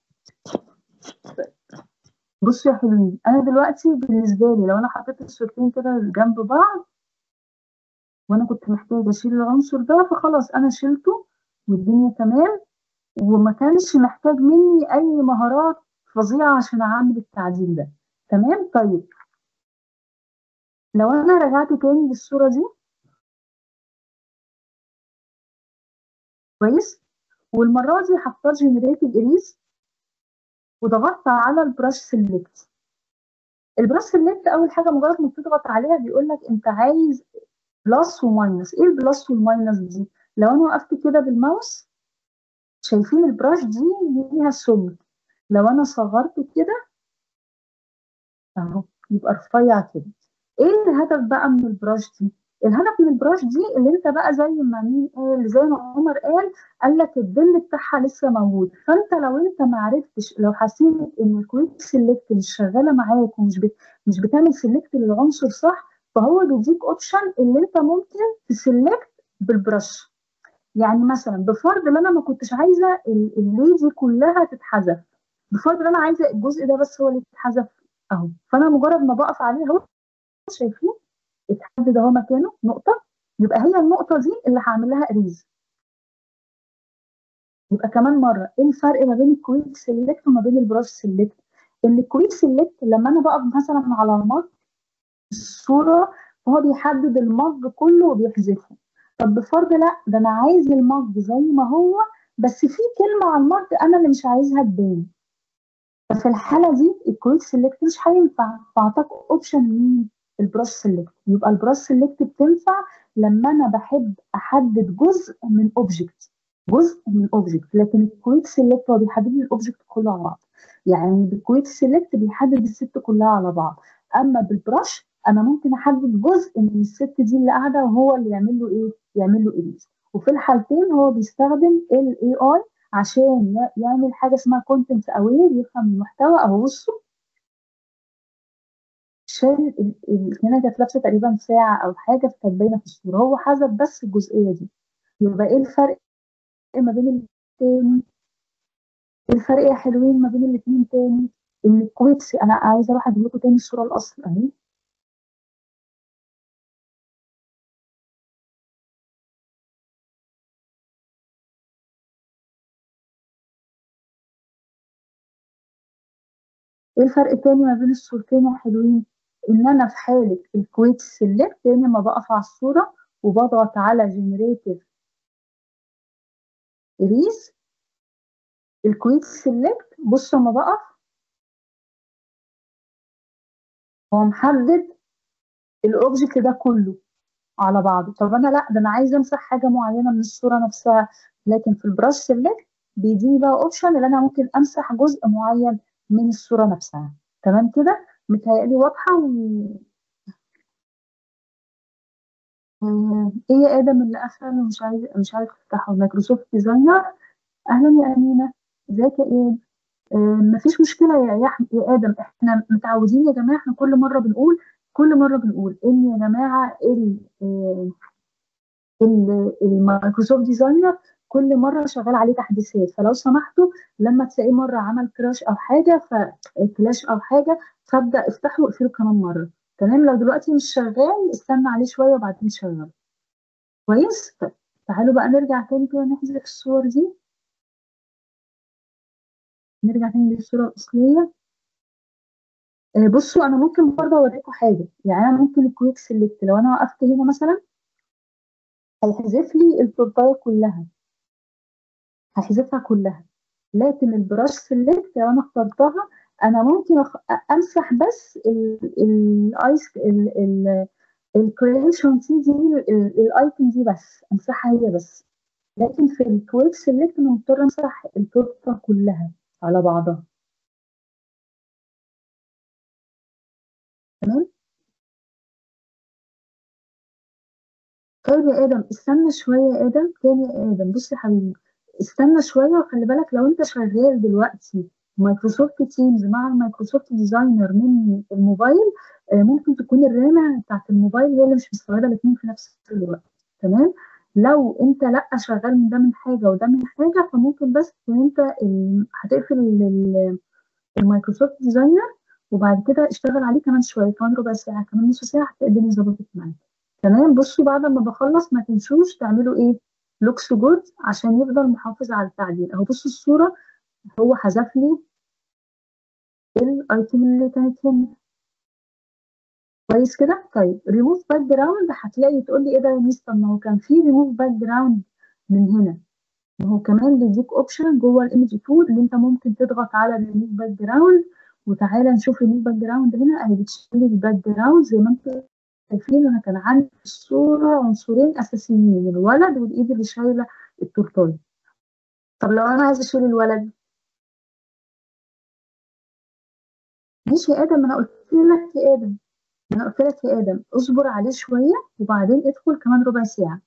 S1: بصوا يا حلوين انا دلوقتي بالنسبة لي لو انا حطيت الصورتين كده جنب بعض وانا كنت محتاجة اشيل العنصر ده فخلاص انا شلته والدنيا تمام وما كانش محتاج مني اي مهارات فظيعة عشان اعمل التعديل ده تمام طيب لو انا رجعت تاني للصورة دي كويس والمرة دي هختار جنريتيف اريز وضغطت على البراش سيلكت البراش سيلكت اول حاجه مجرد ما بتضغط عليها بيقول لك انت عايز بلس وماينس ايه البلس والماينس دي لو انا وقفت كده بالماوس شايفين البراش دي ليها سمك لو انا صغرته كده اهو يبقى رفيع كده ايه الهدف بقى من البراش دي الهدف من البراش دي اللي انت بقى زي ما مين قال زي ما عمر قال قال لك الظل بتاعها لسه موجود فانت لو انت ما عرفتش لو حسيت ان الكويك سيلكت مش شغاله معاك ومش بت مش بتعمل سيلكت للعنصر صح فهو بيديك اوبشن اللي انت ممكن تسلكت بالبرش يعني مثلا بفرض ان انا ما كنتش عايزه الليدي كلها تتحذف بفرض ان انا عايزه الجزء ده بس هو اللي يتحذف اهو فانا مجرد ما بقف عليه اهو شايفين اتحدد اهو مكانه نقطه يبقى هي النقطه دي اللي هعمل لها اريز يبقى كمان مره ايه الفرق ما بين الكويك سيلكت وما بين البراش سيلكت ان الكويك سيلكت لما انا بقف مثلا على المج الصوره هو بيحدد المج كله وبيحذفه طب بفرض لا ده انا عايز المج زي ما هو بس في كلمه على المج انا اللي مش عايزها تبان ففي الحاله دي الكويك سيلكت مش هينفع فاعطاك اوبشن مين البراش سيلكت يبقى البراش سيلكت بتنفع لما انا بحب احدد جزء من اوبجكت جزء من اوبجكت لكن الكويك سيلكت هو بيحدد لي الاوبجكت كله على بعض يعني بالكويك سيلكت بيحدد الست كلها على بعض اما بالبراش انا ممكن احدد جزء من الست دي اللي قاعده وهو اللي يعمل له ايه يعمل له اريز وفي الحالتين هو بيستخدم الاي اي عشان يعمل حاجه اسمها كونتنت اوير يفهم المحتوى اهو بصوا شال هنا كانت لابسه تقريبا ساعه او حاجه فكانت باينه في الصوره هو حذف بس الجزئيه دي يبقى ايه الفرق ما بين الاثنين الفرق يا حلوين ما بين الاثنين تاني ان الكويكس انا عايزه اروح اجيب لكم تاني الصوره الاصل اهي ايه الفرق التاني ما بين الصورتين يا حلوين ان انا في حاله الكويك سيلكت تاني ما بقف على الصوره وبضغط على جنريتيف اريز الكويك سيلكت بص لما بقف هو محدد الاوبجكت ده كله على بعضه طب انا لا ده انا عايزه امسح حاجه معينه من الصوره نفسها لكن في البراش سيلكت بيديني بقى اوبشن اللي انا ممكن امسح جزء معين من الصوره نفسها تمام كده متهيألي واضحه و... ايه يا ادم اللي قفل ومش عايز مش عارف تفتحه مايكروسوفت ديزاينر اهلا يا امينه ازيك يا ايه آه مفيش مشكله يا يا, يا ادم احنا متعودين يا جماعه احنا كل مره بنقول كل مره بنقول ان يا جماعه المايكروسوفت ديزاينر كل مره شغال عليه تحديثات فلو سمحتوا لما تلاقيه مره عمل كراش او حاجه فكلاش او حاجه فابدا افتحه واقفله كمان مره تمام لو دلوقتي مش شغال استنى عليه شويه وبعدين شغل كويس تعالوا بقى نرجع تاني كده نحذف الصور دي نرجع تاني للصوره الاصليه آه بصوا انا ممكن برضه اوريكم حاجه يعني انا ممكن الكويك سيلكت لو انا وقفت هنا مثلا هيحذف لي التورتايه كلها هحذفها كلها لكن البراش سيلكت لو انا اخترتها انا ممكن أخ... امسح بس الايس الكريشن دي الايكون دي بس امسحها هي بس لكن في الكويك سيلكت انا مضطر امسح التورته كلها على بعضها تمام طيب يا ادم استنى شويه يا ادم تاني يا ادم بص يا حبيبي استنى شويه وخلي بالك لو انت شغال دلوقتي مايكروسوفت تيمز مع المايكروسوفت ديزاينر من الموبايل ممكن تكون الرامه بتاعت الموبايل هي اللي مش مستوعبه الاثنين في نفس الوقت تمام لو انت لا شغال من ده من حاجه وده من حاجه فممكن بس ان انت هتقفل المايكروسوفت ديزاينر وبعد كده اشتغل عليه كمان شويه كمان ربع ساعه كمان نص ساعه هتلاقي الدنيا ظبطت معاك تمام بصوا بعد ما بخلص ما تنسوش تعملوا ايه لوكس جود عشان يفضل محافظ على التعديل اهو بصوا الصوره هو حذف لي الايتم اللي كانت هنا كويس كده طيب ريموف باك جراوند هتلاقي تقول لي ايه ده يا ميس طب ما هو كان في ريموف باك جراوند من هنا وهو كمان بيديك اوبشن جوه الايمج تول اللي انت ممكن تضغط على ريموف باك جراوند وتعالى نشوف ريموف باك جراوند هنا اهي بتشيل الباك جراوند زي ما انتم شايفين انا كان عندي في الصوره عنصرين اساسيين الولد والايد اللي شايله التورتايه طب لو انا عايزه اشيل الولد ماشي يا ادم انا قلت لك يا ادم انا قلت لك يا ادم اصبر عليه شويه وبعدين ادخل كمان ربع ساعه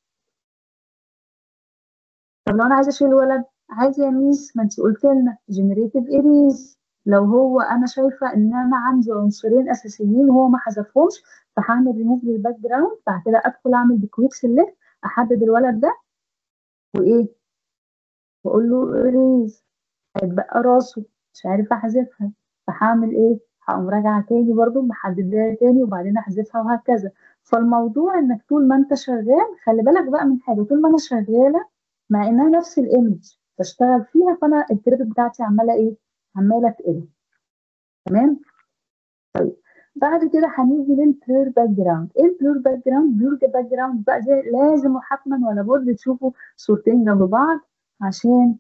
S1: طب لو انا عايزه اشيل ولد عايزه يا ميس ما انت قلت لنا جنريتيف اريز لو هو انا شايفه ان انا عندي عنصرين اساسيين وهو ما حذفهمش فهعمل ريموف للباك جراوند بعد كده ادخل اعمل بكويك سيلكت احدد الولد ده وايه واقول له اريز هيتبقى راسه مش عارفه احذفها فهعمل ايه هقوم راجعه تاني برضو محددها تاني وبعدين احذفها وهكذا فالموضوع انك طول ما انت شغال خلي بالك بقى من حاجه طول ما انا شغاله مع انها نفس الايمج بشتغل فيها فانا الكريدت بتاعتي عماله ايه عماله تقل تمام طيب بعد كده هنيجي للبلور باك جراوند ايه البلور باك جراوند بلور باك جراوند بقى دي لازم وحتما ولا بد تشوفوا صورتين جنب بعض عشان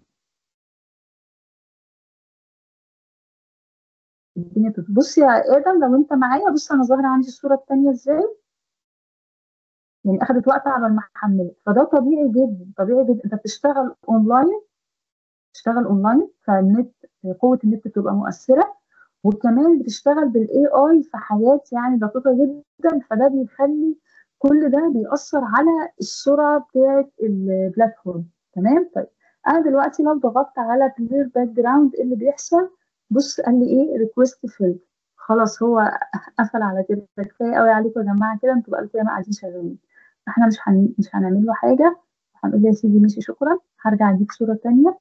S1: الدنيا بص يا ادم لو انت معايا بص انا ظاهره عندي الصوره الثانيه ازاي يعني اخدت وقت على ما احملت فده طبيعي جدا طبيعي جدا انت بتشتغل اونلاين بتشتغل اونلاين فالنت قوه النت بتبقى مؤثره وكمان بتشتغل بالاي اي في حاجات يعني دقيقه جدا فده بيخلي كل ده بيأثر على السرعه بتاعه البلاتفورم تمام طيب انا دلوقتي لو ضغطت على كلير باك جراوند ايه اللي بيحصل بص قال لي ايه ريكويست فيلد خلاص هو قفل على كده كفايه قوي عليكم يا جماعه كده انتوا بقالكم ياما قاعدين شغالين احنا مش هن... مش هنعمل له حاجه هنقول له يا سيدي ماشي شكرا هرجع اديك صوره ثانيه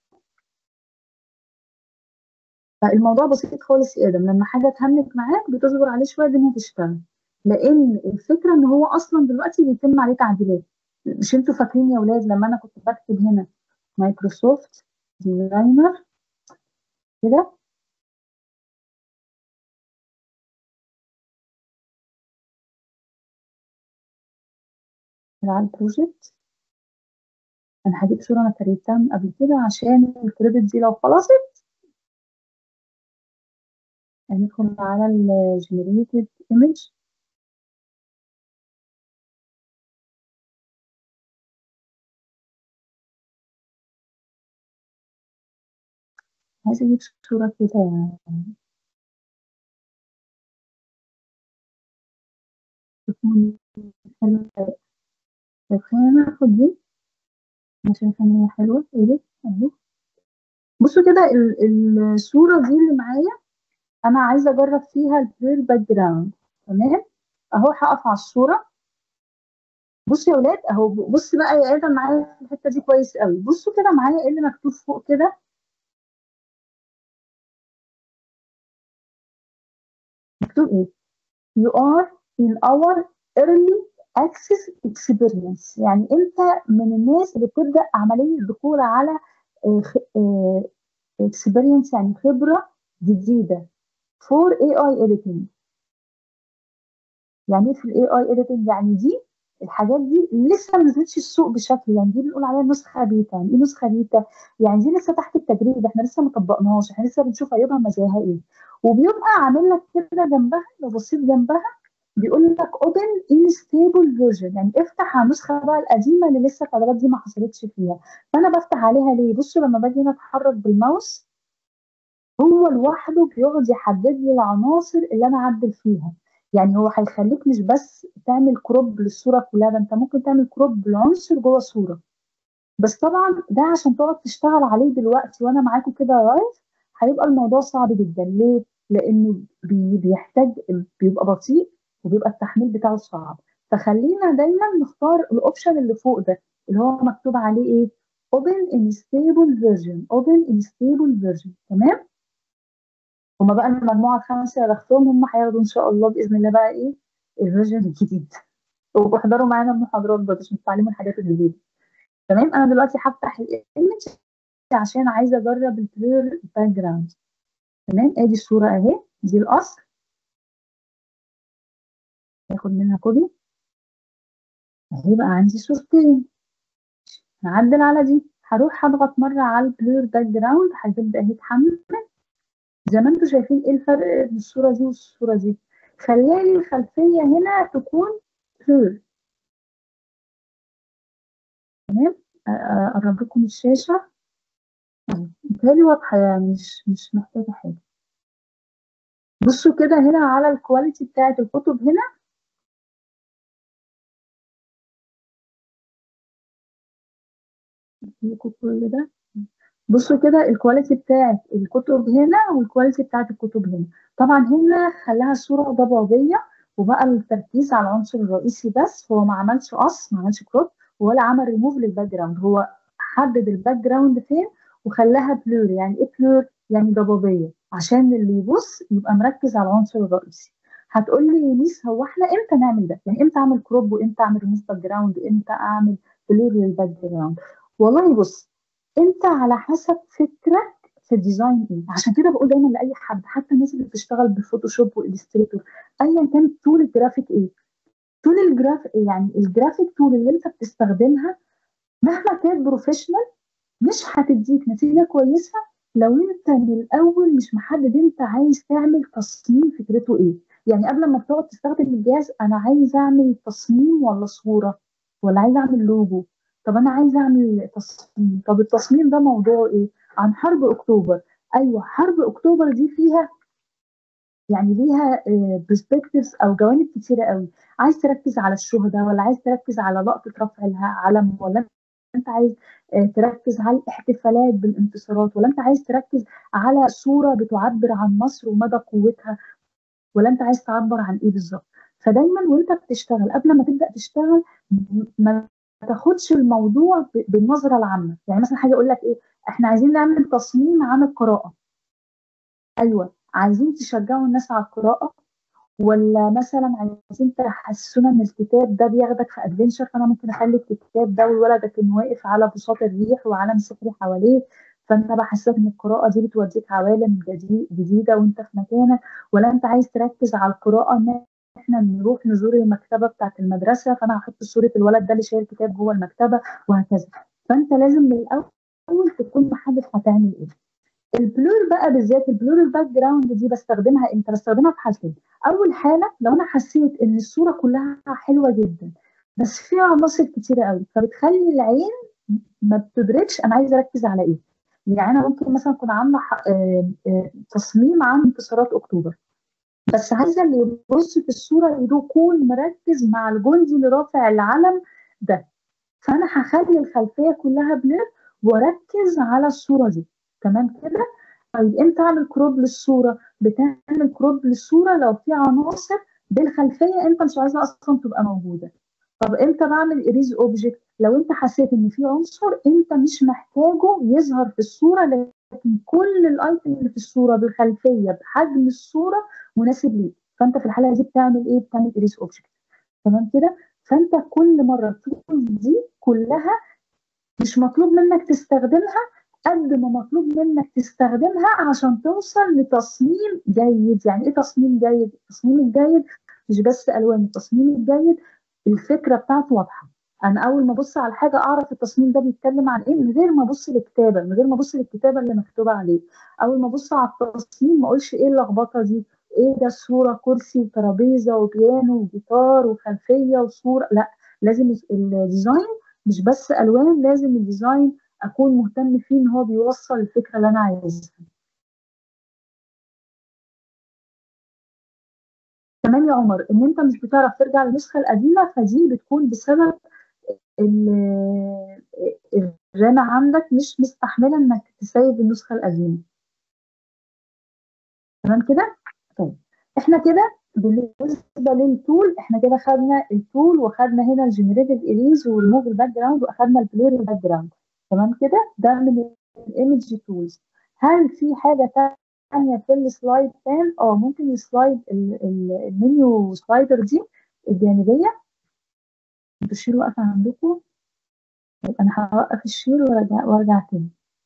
S1: فالموضوع بسيط خالص يا ادم لما حاجه تهنك معاك بتصبر عليه شويه الدنيا تشتغل لان الفكره ان هو اصلا دلوقتي بيتم عليه تعديلات مش انتوا فاكرين يا اولاد لما انا كنت بكتب هنا مايكروسوفت ديزاينر كده على البروجكت انا هجيب صوره انا كريتها من قبل كده عشان الكريدت دي لو خلصت هندخل على الجنريتد ايمج عايزه اجيب صوره كده يعني تكون حلوه طيب خلينا ناخد دي انا شايفه ان هي حلوه ايه اهي بصوا كده الصوره دي اللي معايا انا عايزه اجرب فيها البلير باك جراوند تمام اهو هقف على الصوره بصوا يا ولاد اهو بص بقى يا ادم معايا في الحته دي كويس قوي بصوا كده معايا ايه اللي مكتوب فوق كده مكتوب ايه you are in our early access experience يعني انت من الناس اللي بتبدا عمليه الدخول على experience يعني خبره جديده for AI editing يعني ايه في الاي اي editing يعني دي الحاجات دي لسه ما نزلتش السوق بشكل يعني دي بنقول عليها نسخه بيتا يعني ايه نسخه بيتا يعني دي لسه تحت التجريب احنا لسه ما طبقناهاش احنا لسه بنشوف عيوبها مزاياها ايه وبيبقى عامل لك كده جنبها لو بصيت جنبها بيقول لك open in stable version يعني افتح على النسخه بقى القديمه اللي لسه التغييرات دي ما حصلتش فيها فانا بفتح عليها ليه بصوا لما باجي هنا اتحرك بالماوس هو لوحده بيقعد يحدد لي العناصر اللي انا اعدل فيها يعني هو هيخليك مش بس تعمل كروب للصوره كلها ده انت ممكن تعمل كروب لعنصر جوه صوره بس طبعا ده عشان تقعد تشتغل عليه دلوقتي وانا معاكم كده لايف هيبقى الموضوع صعب جدا ليه؟ لانه بي بيحتاج بيبقى بطيء وبيبقى التحميل بتاعه صعب فخلينا دايما نختار الاوبشن اللي فوق ده اللي هو مكتوب عليه ايه open in stable version open in stable version تمام هما بقى المجموعه الخمسه اللي اختهم هم هياخدوا ان شاء الله باذن الله بقى ايه الفيرجن الجديد واحضروا معانا المحاضرات برضه عشان تتعلموا الحاجات الجديده تمام انا دلوقتي هفتح الايمج عشان عايزه اجرب البلير باك جراوند تمام ادي الصوره اهي دي الاصل هاخد منها كوبي اهي بقى عندي صورتين هعدل على دي هروح هضغط مره على البلير باك جراوند هتبدا اهي تحمل زي ما انتم شايفين ايه الفرق بين الصوره دي والصوره دي خلالي الخلفيه هنا تكون بلير تمام اقرب لكم الشاشه متهيألي واضحه يعني مش مش محتاجه حاجه بصوا كده هنا على الكواليتي بتاعت الكتب هنا كل ده بصوا كده الكواليتي بتاعت الكتب هنا والكواليتي بتاعت الكتب هنا طبعا هنا خلاها صورة ضبابية وبقى التركيز على العنصر الرئيسي بس هو ما عملش قص ما عملش كروب ولا عمل ريموف للباك جراوند هو حدد الباك جراوند فين وخلاها بلور يعني ايه بلور يعني ضبابية عشان اللي يبص يبقى مركز على العنصر الرئيسي هتقول لي يا ميس هو احنا امتى نعمل ده؟ يعني امتى اعمل كروب وامتى اعمل ريموف باك جراوند وامتى اعمل بلور للباك جراوند؟ والله بص انت على حسب فكرك في الديزاين ايه عشان كده بقول دايما لاي حد حتى الناس اللي بتشتغل بفوتوشوب والستريتور ايا كان تول الجرافيك ايه تول الجراف يعني الجرافيك تول اللي انت بتستخدمها مهما كانت بروفيشنال مش هتديك نتيجه كويسه لو انت من الاول مش محدد انت عايز تعمل تصميم فكرته ايه يعني قبل ما تقعد تستخدم الجهاز انا عايز اعمل تصميم ولا صوره ولا عايز اعمل لوجو طب انا عايزه اعمل تصميم طب التصميم ده موضوعه ايه عن حرب اكتوبر ايوه حرب اكتوبر دي فيها يعني ليها برسبكتيفز او جوانب كتيره قوي عايز تركز على الشهداء ولا عايز تركز على لقطه رفع العلم ولا انت عايز تركز على الاحتفالات بالانتصارات ولا انت عايز تركز على صوره بتعبر عن مصر ومدى قوتها ولا انت عايز تعبر عن ايه بالظبط فدايما وانت بتشتغل قبل ما تبدا تشتغل ما تاخدش الموضوع بالنظره العامه يعني مثلا حاجه اقول لك ايه احنا عايزين نعمل تصميم عن القراءه ايوه عايزين تشجعوا الناس على القراءه ولا مثلا عايزين تحسسونا ان الكتاب ده بياخدك في ادفنشر فانا ممكن اخلي الكتاب ده والولد كان واقف على بساط الريح وعالم سحري حواليه فانا بحسسك ان القراءه دي بتوديك عوالم جديده وانت في مكانك ولا انت عايز تركز على القراءه ان احنا نروح نزور المكتبه بتاعت المدرسه فانا هحط صوره الولد ده اللي شايل كتاب جوه المكتبه وهكذا فانت لازم من الاول تكون محدد هتعمل ايه البلور بقى بالذات البلور الباك جراوند دي بستخدمها امتى بستخدمها في حالتين اول حاله لو انا حسيت ان الصوره كلها حلوه جدا بس فيها عناصر كتيره قوي فبتخلي العين ما بتدركش انا عايزه اركز على ايه يعني انا ممكن مثلا اكون عامله تصميم عن انتصارات اكتوبر بس عايزه اللي يبص في الصوره يكون مركز مع الجندي اللي رافع العلم ده فانا هخلي الخلفيه كلها بلير واركز على الصوره دي تمام كده طيب امتى اعمل كروب للصوره بتعمل كروب للصوره لو في عناصر بالخلفيه انت مش عايزها اصلا تبقى موجوده طب امتى بعمل اريز اوبجكت لو انت حسيت ان في عنصر انت مش محتاجه يظهر في الصوره لكن كل الايتم اللي في الصوره بالخلفيه بحجم الصوره مناسب ليك فانت في الحاله دي بتعمل ايه بتعمل اريز اوبجكت تمام كده فانت كل مره التولز دي كلها مش مطلوب منك تستخدمها قد ما مطلوب منك تستخدمها عشان توصل لتصميم جيد يعني ايه تصميم جيد التصميم الجيد مش بس الوان التصميم الجيد الفكره بتاعته واضحه انا اول ما ابص على حاجه اعرف التصميم ده بيتكلم عن ايه من غير ما ابص للكتابه من غير ما ابص للكتابه اللي مكتوبه عليه اول ما ابص على التصميم ما اقولش ايه اللخبطه دي ايه ده الصوره كرسي وترابيزه وبيانو وجيتار وخلفيه وصوره لا لازم الديزاين مش بس الوان لازم الديزاين اكون مهتم فيه ان هو بيوصل الفكره اللي انا عايزها كمان يا عمر ان انت مش بتعرف ترجع للنسخه القديمه فدي بتكون بسبب الرامه عندك مش مستحمله انك تسيب النسخه القديمه تمام كده طيب احنا كده بالنسبه للتول احنا كده خدنا التول وخدنا هنا الجنريتيف اريز والموف الباك جراوند واخدنا البلور الباك جراوند تمام كده ده من الايمج تولز هل في حاجه ثانيه في السلايد بان اه ممكن السلايد المنيو سلايدر دي الجانبيه انتوا الشير واقفه عندكم انا هوقف الشير وارجع وارجع تاني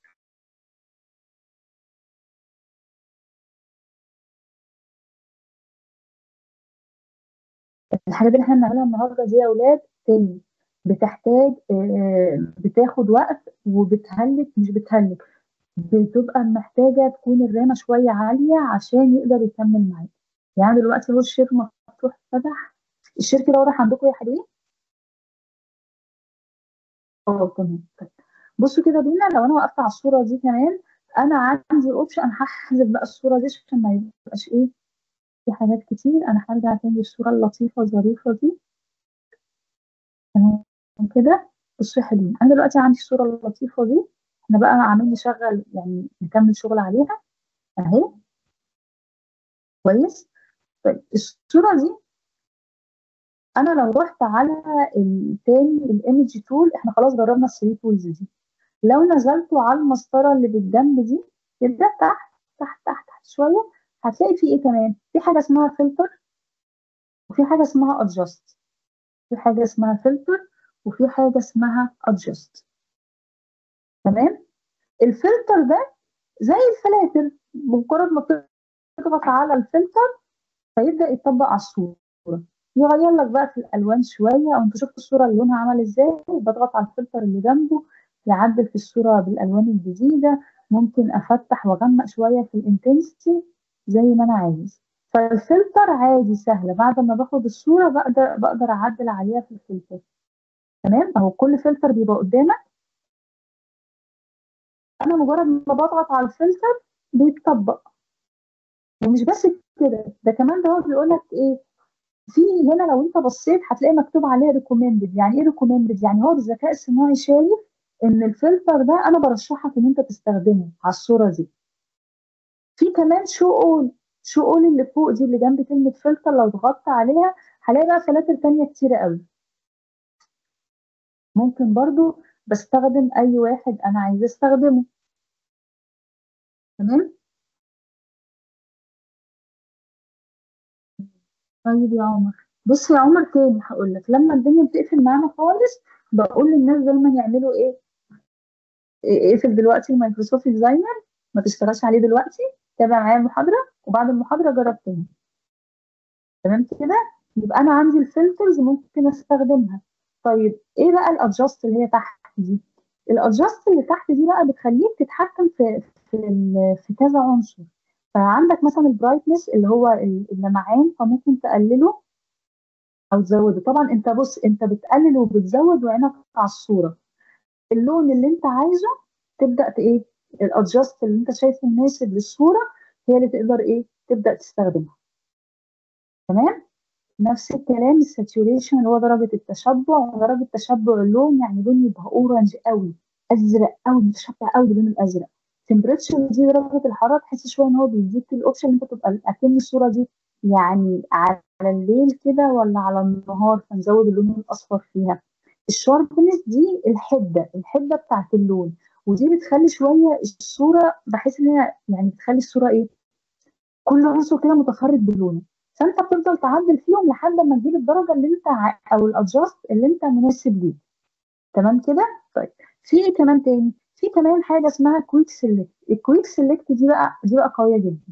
S1: الحاجات اللي احنا بنعملها النهارده دي يا اولاد تاني بتحتاج بتاخد وقت وبتهلك مش بتهلك بتبقى محتاجه تكون الرامه شويه عاليه عشان يقدر يكمل معاك يعني دلوقتي هو الشير مفتوح فتح الشير كده واضح عندكم يا حبيبي اه تمام طيب بصوا كده بينا لو انا وقفت على الصوره دي كمان انا عندي اوبشن انا هحذف بقى الصوره دي عشان ما يبقاش ايه في حاجات كتير انا هرجع تاني للصوره اللطيفه الظريفه دي تمام كده بصوا يا حلوين انا دلوقتي عندي الصوره اللطيفه دي احنا بقى عاملين نشغل يعني نكمل شغل عليها اهي كويس طيب الصوره دي انا لو رحت على التاني الايمج تول احنا خلاص جربنا الثري تولز دي لو نزلتوا على المسطره اللي بالجنب دي كده تحت تحت تحت تحت شويه هتلاقي في ايه كمان في حاجه اسمها فلتر وفي حاجه اسمها ادجست في حاجه اسمها فلتر وفي حاجه اسمها ادجست تمام الفلتر ده زي الفلاتر بمجرد ما تضغط على الفلتر فيبدا يطبق على الصوره يغير لك بقى في الالوان شويه او انت شفت الصوره اللي لونها عمل ازاي بضغط على الفلتر اللي جنبه يعدل في الصوره بالالوان الجديده ممكن افتح واغمق شويه في الانتنسيتي زي ما انا عايز فالفلتر عادي سهله بعد ما باخد الصوره بقدر بقدر اعدل عليها في الفلتر تمام اهو كل فلتر بيبقى قدامك انا مجرد ما بضغط على الفلتر بيتطبق ومش بس كده ده كمان ده هو بيقول لك ايه في هنا لو انت بصيت هتلاقي مكتوب عليها ريكومندد يعني ايه ريكومندد يعني هو بالذكاء الصناعي شايف ان الفلتر ده انا برشحك ان انت تستخدمه على الصوره دي في كمان شو اول شو اول اللي فوق دي اللي جنب كلمه فلتر لو ضغطت عليها هلاقي بقى فلاتر تانية كتيرة قوي ممكن برضو بستخدم اي واحد انا عايزه استخدمه تمام طيب يا عمر بص يا عمر تاني هقول لك لما الدنيا بتقفل معانا خالص بقول للناس دايما يعملوا ايه اقفل دلوقتي المايكروسوفت ديزاينر ما تشتغلش عليه دلوقتي تابع معايا المحاضره وبعد المحاضره جرب تاني تمام كده يبقى انا عندي الفلترز ممكن استخدمها طيب ايه بقى الادجست اللي هي تحت دي الادجست اللي تحت دي بقى بتخليك تتحكم في في في كذا عنصر فعندك مثلا البرايتنس اللي هو اللمعان فممكن تقلله او تزوده طبعا انت بص انت بتقلل وبتزود وعينك على الصوره اللون اللي انت عايزه تبدا ايه الادجست اللي انت شايفه مناسب للصوره هي اللي تقدر ايه تبدا تستخدمها تمام نفس الكلام الساتوريشن اللي هو درجه التشبع درجه تشبع اللون يعني لون يبقى اورنج قوي ازرق قوي متشبع قوي باللون الازرق تمبريتشر دي درجه الحراره تحس شويه ان هو بيديك الاوبشن اللي انت تبقى اكن الصوره دي يعني على الليل كده ولا على النهار فنزود اللون الاصفر فيها الشاربنس دي الحده الحده بتاعت اللون ودي بتخلي شويه الصوره بحس ان هي يعني بتخلي الصوره ايه كل عنصر كده متفرد بلونه فانت بتفضل تعدل فيهم لحد ما تجيب الدرجه اللي انت ع... او الادجست اللي انت مناسب ليه تمام كده طيب في ايه كمان تاني في كمان حاجه اسمها كويك سيلكت الكويك سيلكت دي بقى دي بقى قويه جدا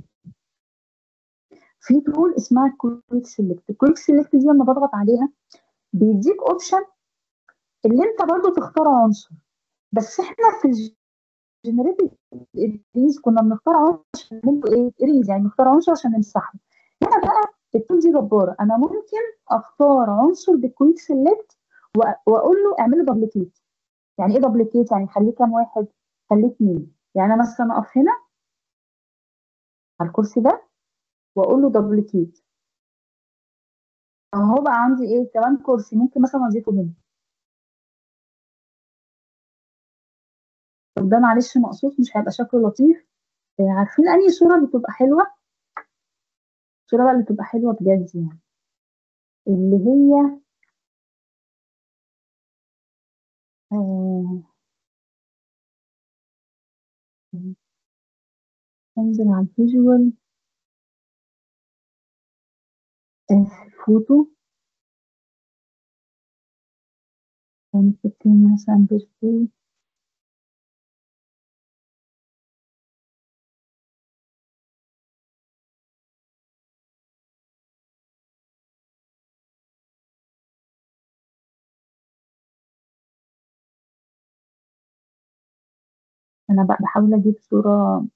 S1: في تول اسمها كويك سيلكت الكويك سيلكت دي لما بضغط عليها بيديك اوبشن اللي انت برضو تختار عنصر بس احنا في الجنريتيف اريز كنا بنختار عنصر عشان نعمل ايه اريز يعني نختار عنصر عشان نمسحه هنا بقى التول دي جباره انا ممكن اختار عنصر بالكويك سيلكت واقول له اعمل له دبليكيت يعني ايه دبليكيت يعني خليه كام واحد خليه اثنين يعني انا مثلا اقف هنا على الكرسي ده واقول له دبليكيت اهو بقى عندي ايه كمان كرسي ممكن مثلا اضيفه هنا طب ده معلش مقصوص مش هيبقى شكله لطيف عارفين انهي صوره اللي بتبقى حلوه الصوره بقى اللي بتبقى حلوه بجد يعني اللي هي آه انزل على الفيجوال آه فوتو ونكتب تاني مثلا بيرثدي انا بقى بحاول اجيب صورة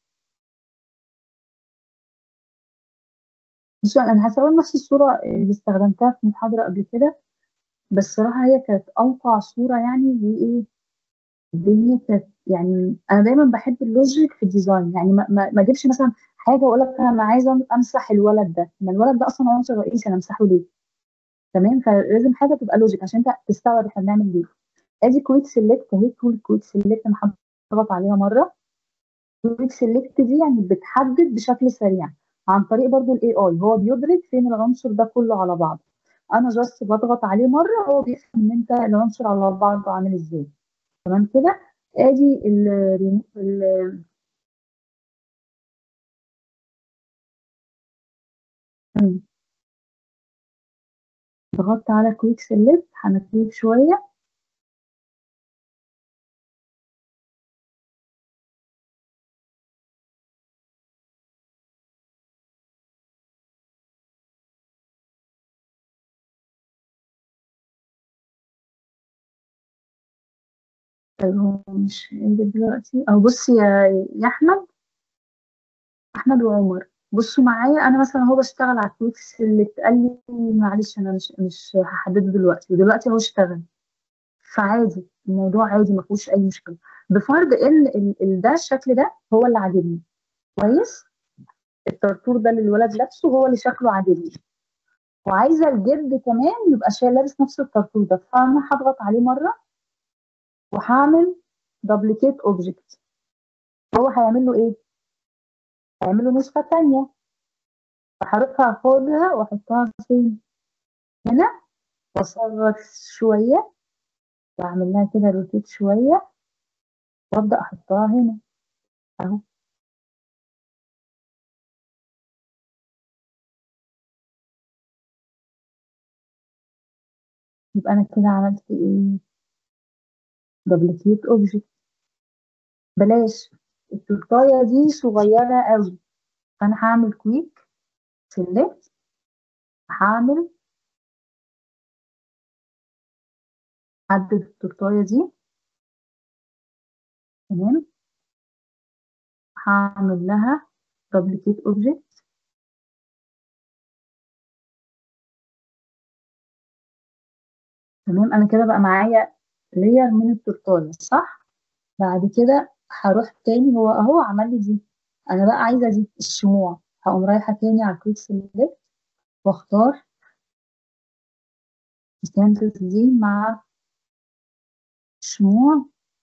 S1: بصوا انا هسوي نفس الصورة اللي استخدمتها في محاضرة قبل كده بس صراحة هي كانت اوقع صورة يعني دي ايه دي كانت يعني انا دايما بحب اللوجيك في الديزاين يعني ما, ما, ما اجيبش مثلا حاجه واقول لك انا عايزه امسح الولد ده ما الولد ده اصلا عنصر رئيسي انا امسحه ليه تمام فلازم حاجه تبقى لوجيك عشان انت تستوعب احنا بنعمل ايه ادي كويك سيلكت اهي تول كويك سيلكت انا هضغط عليها مره كويك سيلكت دي يعني بتحدد بشكل سريع عن طريق برضو الاي اي هو بيدرك فين العنصر ده كله على بعض انا جاست بضغط عليه مره هو بيفهم ان انت العنصر على بعضه عامل ازاي تمام كده ادي ال ال مم. ضغطت على كويك سيلكت هنطيب شويه طيب هو مش هيجي دلوقتي او بص يا يا احمد احمد وعمر بصوا معايا انا مثلا هو بشتغل على الكويك سيلكت قال لي معلش انا مش مش هحدده دلوقتي ودلوقتي هو اشتغل فعادي الموضوع عادي ما فيهوش اي مشكله بفرض ان ال- ال- ده الشكل ده هو اللي عاجبني كويس الطرطور ده اللي الولد لابسه هو اللي شكله عاجبني وعايزه الجد كمان يبقى شايل لابس نفس الطرطور ده فانا هضغط عليه مره وهعمل دبليكيت اوبجكت هو هيعمل له ايه هيعمل له نسخه تانية فهروح اخدها واحطها فين هنا واصغر شويه واعمل لها كده روتيت شويه وابدا احطها هنا اهو يبقى انا كده عملت ايه دبليكيت اوبجكت بلاش التورتايه دي صغيره قوي فانا هعمل كويك سيلكت هعمل حدد التورتايه دي تمام هعمل لها دبليكيت اوبجكت تمام انا كده بقى معايا لير من التورتايه صح بعد كده هروح تاني هو اهو عمل لي دي انا بقى عايزه دي الشموع هقوم رايحه تاني على الكويك سيلكت واختار الكانفاس دي مع الشموع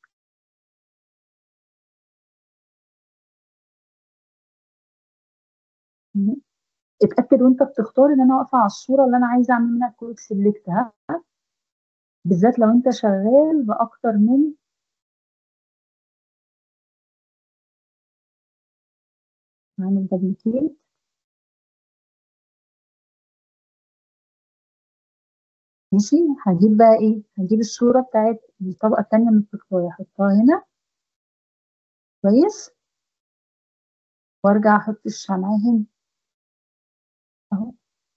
S1: اتاكد وانت بتختار ان انا واقفه على الصوره اللي انا عايزه اعمل منها كويك سيلكت ها بالذات لو انت شغال باكتر من هعمل دبليكيت ماشي هجيب بقى ايه هجيب الصوره بتاعت الطبقه التانية من التورتايه احطها هنا كويس وارجع احط الشمعة هنا اهو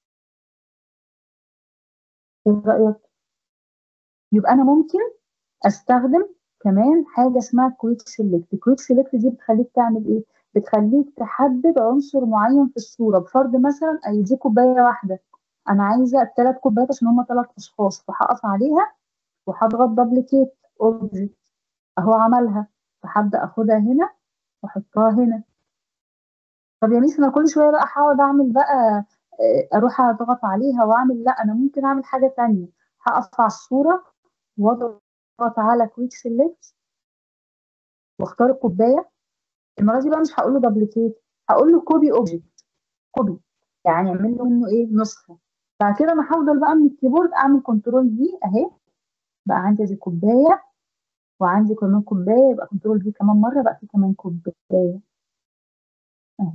S1: ايه رايك يبقى انا ممكن استخدم كمان حاجه اسمها كويك سيلكت الكويك سيلكت دي بتخليك تعمل ايه بتخليك تحدد عنصر معين في الصوره بفرض مثلا اي دي كوبايه واحده انا عايزه الثلاث كوبايات عشان هم ثلاث اشخاص فهقف عليها وهضغط دبليكيت اوبجكت اهو عملها فهبدا اخدها هنا واحطها هنا طب يا ميس انا كل شويه بقى هقعد اعمل بقى آه، اروح اضغط عليها واعمل لا انا ممكن اعمل حاجه تانية هقف على الصوره واضغط على كويك سيلكت واختار الكوبايه المره دي بقى مش هقول له دبليكيت هقول له كوبي اوبجكت كوبي يعني اعمل له منه ايه نسخه بعد كده انا هفضل بقى من الكيبورد اعمل كنترول في اهي بقى عندي دي كوبايه وعندي كمان كوبايه يبقى كنترول في كمان مره بقى في كمان كوبايه اهي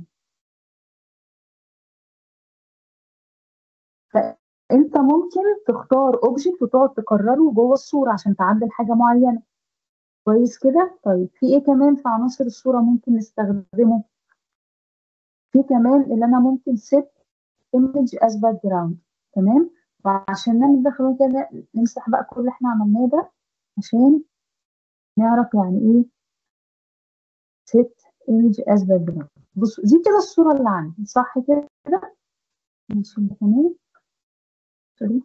S1: فانت ممكن تختار اوبجكت وتقعد تكرره جوه الصوره عشان تعدل حاجه معينه كويس كده طيب في ايه كمان في عناصر الصوره ممكن نستخدمه في كمان اللي انا ممكن set image as background تمام وعشان نعمل ده خلينا كده نمسح بقى كل اللي احنا عملناه ده عشان نعرف يعني ايه set image as background بص دي كده الصورة اللي عندي صح كده ماشي ده كمان سوري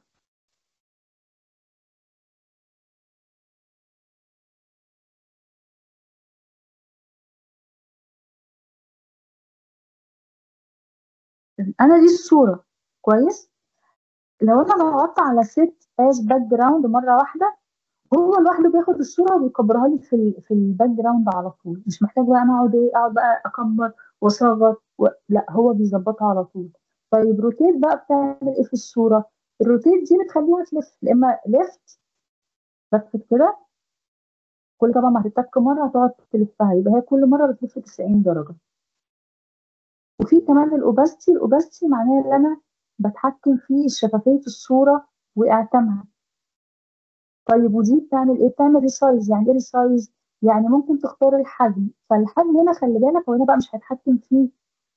S1: انا دي الصوره كويس لو انا ضغطت على سيت از باك جراوند مره واحده هو لوحده بياخد الصوره وبيكبرها لي في ال في الباك جراوند على طول مش محتاج بقى انا اقعد ايه اقعد بقى اكبر واصغر و... لا هو بيظبطها على طول طيب روتيت بقى بتعمل ايه في الصوره الروتيت دي بتخليها تلف يا اما ليفت لفت كده كل طبعا ما هتتك مره هتقعد تلفها يبقى هي كل مره بتلف 90 درجه وفي كمان الاوباستي الاوباستي معناها ان انا بتحكم في شفافيه الصوره واعتامها طيب ودي بتعمل ايه بتعمل ريسايز يعني ايه ريسايز يعني ممكن تختار الحجم فالحجم هنا خلي بالك هو هنا بقى مش هيتحكم فيه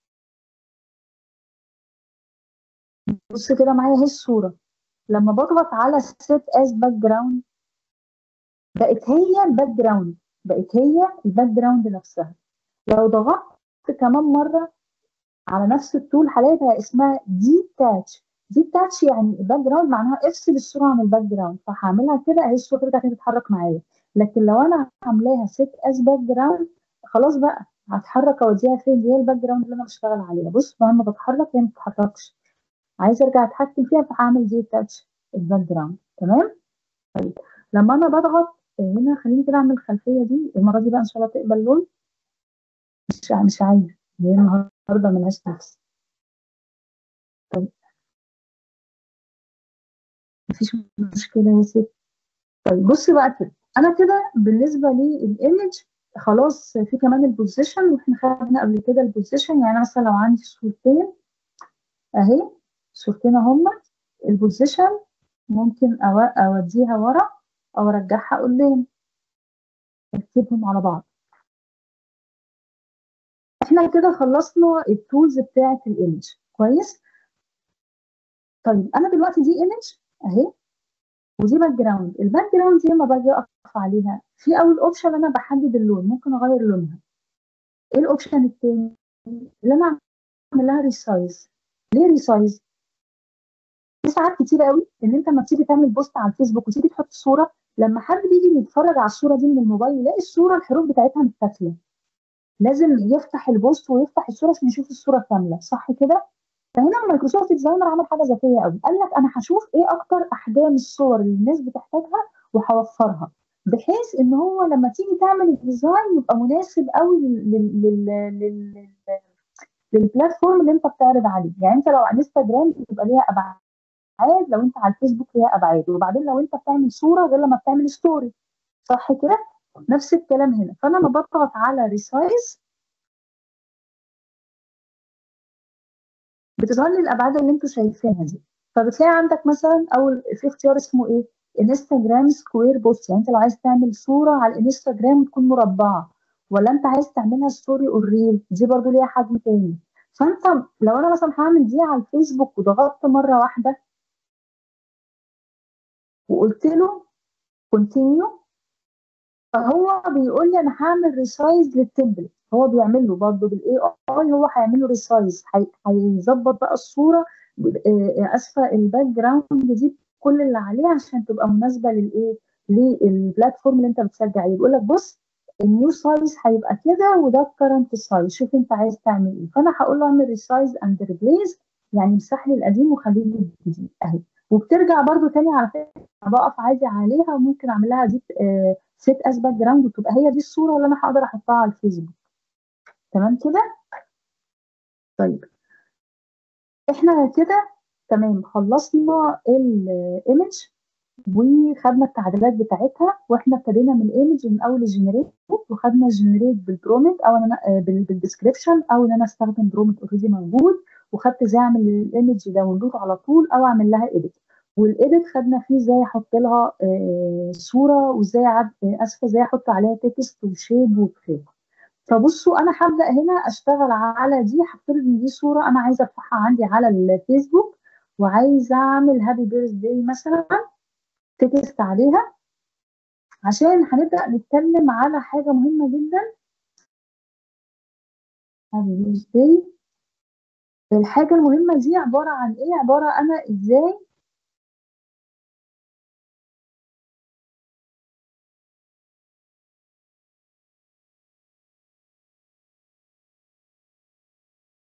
S1: بص كده معايا اهي الصوره لما بضغط على سيت از باك جراوند بقت هي الباك جراوند بقت هي الباك جراوند نفسها لو ضغطت كمان مره على نفس الطول هلاقي اسمها دي تاتش دي تاتش يعني الباك جراوند معناها افصل الصوره عن الباك جراوند فهعملها كده اهي الصوره بتاعتي تتحرك معايا لكن لو انا عاملاها سيت از باك جراوند خلاص بقى هتحرك اوديها فين دي هي الباك جراوند اللي انا بشتغل عليها بص لما بتحرك هي ما بتتحركش عايزه ارجع اتحكم فيها فهعمل دي تاتش الباك جراوند تمام طيب لما انا بضغط هنا خليني كده اعمل الخلفيه دي المره دي بقى ان شاء الله تقبل لون مش مش عايزه هي النهارده ملهاش نفس طيب مفيش مشكله يا ست طيب بصي بقى كده انا كده بالنسبه للايمج خلاص في كمان البوزيشن واحنا خدنا قبل كده البوزيشن يعني مثلا لو عندي صورتين اهي صورتين هما البوزيشن ممكن اوديها ورا او ارجعها قدام اركبهم على بعض احنا كده خلصنا التولز بتاعه الايمج كويس طيب انا دلوقتي دي ايمج اهي ودي باك جراوند الباك جراوند دي لما باجي اقف عليها في اول اوبشن انا بحدد اللون ممكن اغير لونها ايه الاوبشن التاني اللي انا اعمل لها ريسايز ليه ريسايز في ساعات كتير قوي ان انت لما بتيجي تعمل بوست على الفيسبوك وتيجي تحط صوره لما حد بيجي يتفرج على الصوره دي من الموبايل يلاقي الصوره الحروف بتاعتها متاكله لازم يفتح البوست ويفتح الصوره عشان يشوف الصوره كامله صح كده فهنا مايكروسوفت ديزاينر عمل حاجه ذكيه قوي قال لك انا هشوف ايه اكتر احجام الصور اللي الناس بتحتاجها وهوفرها بحيث ان هو لما تيجي تعمل الديزاين يبقى مناسب قوي لل لل لل للبلاتفورم اللي انت بتعرض عليه يعني انت لو على انستجرام بتبقى ليها ابعاد لو انت على الفيسبوك ليها ابعاد وبعدين لو انت بتعمل صوره غير لما بتعمل ستوري صح كده نفس الكلام هنا فانا لما بضغط على ريسايز بتظهر لي الابعاد اللي انتوا شايفينها دي فبتلاقي عندك مثلا اول في اختيار اسمه ايه انستجرام سكوير بوست يعني انت لو عايز تعمل صوره على الانستجرام تكون مربعه ولا انت عايز تعملها ستوري اور ريل دي برضو ليها حجم تاني فانت لو انا مثلا هعمل دي على الفيسبوك وضغطت مره واحده وقلت له كونتينيو فهو بيقول لي انا هعمل ريسايز للتمبلت هو بيعمل له برضه بالاي اي هو هيعمل له ريسايز هيظبط بقى الصوره اسفه الباك جراوند دي كل اللي عليها عشان تبقى مناسبه للايه للبلاتفورم اللي انت بتسجل عليه بيقول لك بص النيو سايز هيبقى كده وده الكرنت سايز شوف انت عايز تعمل ايه فانا هقول له اعمل ريسايز اند ريبليس يعني امسح لي القديم وخليه لي الجديد اهي وبترجع برضو تاني على فكره بقف عادي عليها وممكن اعمل لها دي سيت از باك جراوند وتبقى هي دي الصوره اللي انا هقدر احطها على الفيسبوك تمام كده طيب احنا كده تمام خلصنا الايمج وخدنا التعديلات بتاعتها واحنا ابتدينا من الايمج من اول الجنريت وخدنا الجنريت بالبرومت او انا بالديسكريبشن او ان انا استخدم برومت اوريدي موجود وخدت ازاي اعمل الايمج داونلود على طول او اعمل لها اديت والايديت خدنا فيه ازاي احط لها آه صوره وازاي عد... اسفه ازاي احط عليها تكست وشيب وكده فبصوا انا هبدا هنا اشتغل على دي هفترض ان دي صوره انا عايزه ارفعها عندي على الفيسبوك وعايزه اعمل هابي بيرث داي مثلا تكست عليها عشان هنبدا نتكلم على حاجه مهمه جدا هابي بيرث داي الحاجه المهمه دي عباره عن ايه عباره انا ازاي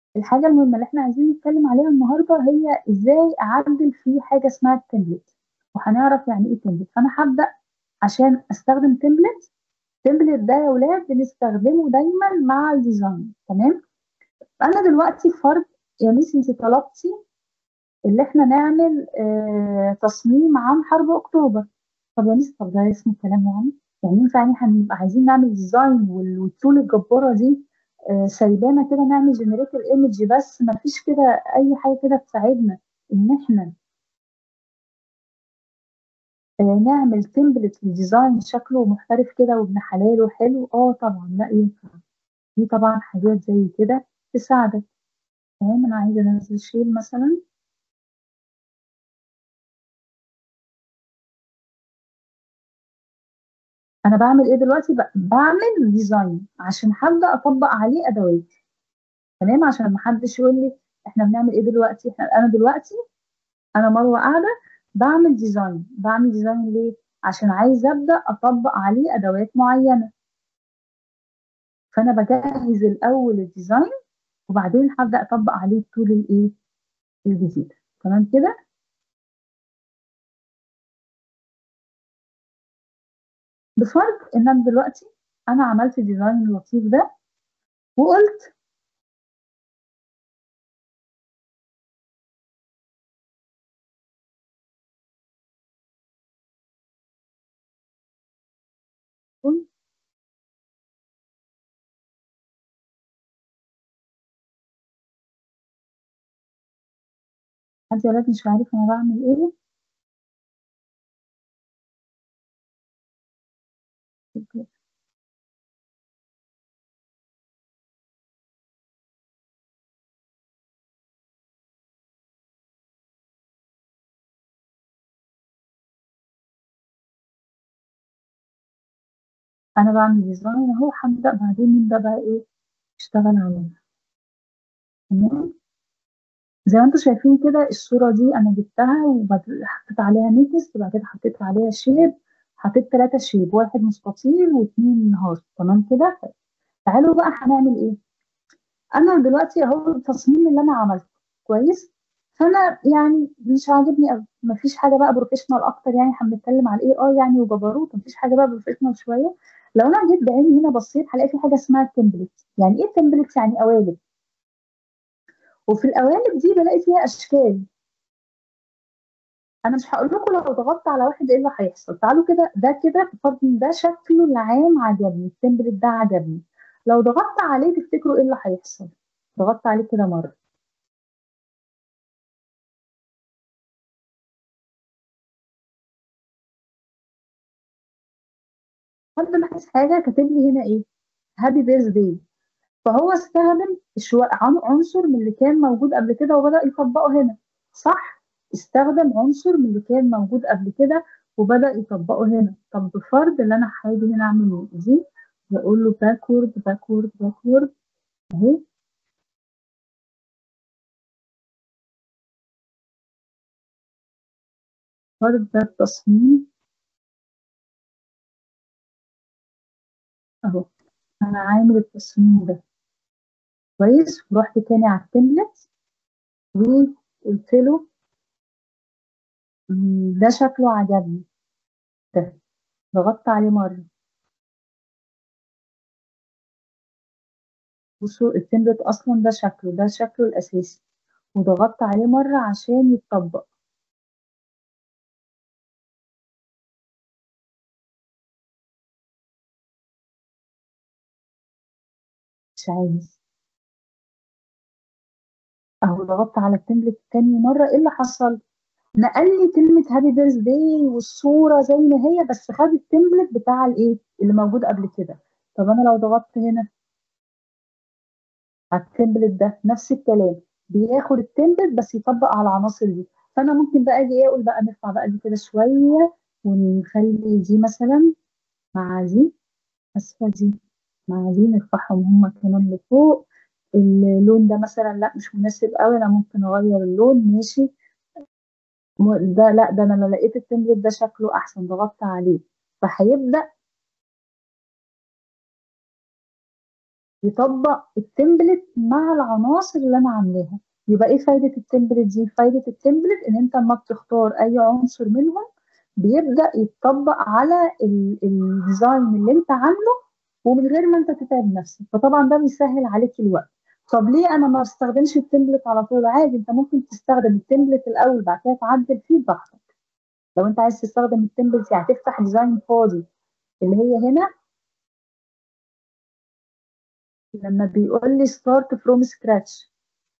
S1: الحاجة المهمة اللي احنا عايزين نتكلم عليها النهاردة هي ازاي اعدل في حاجة اسمها التمبلت وهنعرف يعني ايه تمبلت فانا هبدأ عشان استخدم تمبلت التمبلت ده يا ولاد بنستخدمه دايما مع الديزاين تمام انا دلوقتي فرض يا ميس انت طلبتي اللي احنا نعمل آه تصميم عن حرب اكتوبر طب يا ميس طب ده اسمه كلام يعني يعني ينفع ان احنا هنبقى عايزين نعمل ديزاين وال- والتول الجباره دي آه سايبانا كده نعمل جنريت الايمج بس ما فيش كده اي حاجه كده تساعدنا ان احنا آه نعمل تمبلت لديزاين شكله محترف كده وابن حلال وحلو اه طبعا لا ينفع دي طبعا حاجات زي كده تساعدك تمام انا عايزه انزل شيل مثلا انا بعمل ايه دلوقتي ب- بعمل ديزاين عشان هبدا اطبق عليه ادوات تمام عشان ما حدش يقول لي احنا بنعمل ايه دلوقتي احنا انا دلوقتي انا مروه قاعده بعمل ديزاين بعمل ديزاين ليه عشان عايزه ابدا اطبق عليه ادوات معينه فانا بجهز الاول الديزاين وبعدين هبدا اطبق عليه الطول الايه الجديد تمام كده بفرض ان انا دلوقتي انا عملت الديزاين اللطيف ده وقلت حد يا ولاد مش عارف انا بعمل ايه انا بعمل ديزاين اهو هبدا بعدين نبدا بقى ايه اشتغل عليه تمام زي ما انتم شايفين كده الصورة دي انا جبتها وحطيت عليها نيكست وبعد كده حطيت عليها شيب حطيت ثلاثة شيب واحد مستطيل واثنين هارت تمام كده تعالوا بقى هنعمل ايه انا دلوقتي اهو التصميم اللي انا عملته كويس فانا يعني مش عاجبني قوي مفيش حاجه بقى بروفيشنال اكتر يعني هنتكلم على الاي اي يعني وجبروت مفيش حاجه بقى بروفيشنال شويه لو انا جيت بعيني هنا بصيت هلاقي في حاجه اسمها تمبلت يعني ايه تمبلت يعني قوالب وفي القوالب دي بلاقي فيها اشكال انا مش هقول لكم لو ضغطت على واحد ايه اللي هيحصل تعالوا كده ده كده فرض إن ده شكله العام عجبني التمبلت ده عجبني لو ضغطت عليه تفتكروا ايه اللي هيحصل ضغطت عليه كده مره حد لاحظ حاجه كاتب لي هنا ايه هابي بيرث داي فهو استخدم شو- عن- عنصر من اللي كان موجود قبل كده وبدأ يطبقه هنا صح استخدم عنصر من اللي كان موجود قبل كده وبدأ يطبقه هنا طب بفرض اللي انا هاجي هنا اعمل ايه دي بقول له باكورد باكورد باكورد اهي فرض ده التصميم اهو انا عامل التصميم ده كويس ورحت تاني على التمبلت وقلت له "مم، ده شكله عجبني ده ضغطت عليه مرة بصوا التمبلت اصلا ده شكله ده شكله الاساسي وضغطت عليه مرة عشان يتطبق مش عايز اهو ضغطت على التمبلت تاني مرة ايه اللي حصل نقل لي كلمة هابي بيرث داي والصورة زي ما هي بس خد التمبلت بتاع الايه اللي موجود قبل كده طب انا لو ضغطت هنا على التمبلت ده نفس الكلام بياخد التمبلت بس يطبق على العناصر دي فانا ممكن بقى اجي إيه اقول بقى نرفع بقى دي كده شوية ونخلي دي مثلا مع دي اسفة دي مع دي نرفعهم هما كمان لفوق اللون ده مثلا لا مش مناسب قوي انا ممكن اغير اللون ماشي م- ده لا ده انا لو لقيت التمبلت ده شكله احسن ضغطت عليه فهيبدا يطبق التمبلت مع العناصر اللي انا عاملاها يبقى ايه فايده التمبلت دي فايده التمبلت ان انت لما بتختار اي عنصر منهم بيبدا يتطبق على ال- الديزاين اللي انت عامله ومن غير ما انت تتعب نفسك فطبعا ده بيسهل عليك الوقت طب ليه انا ما بستخدمش التمبلت على طول عادي انت ممكن تستخدم التمبلت الاول بعد كده تعدل فيه براحتك لو انت عايز تستخدم التمبلت يعني تفتح ديزاين فاضي اللي هي هنا لما بيقول لي start from scratch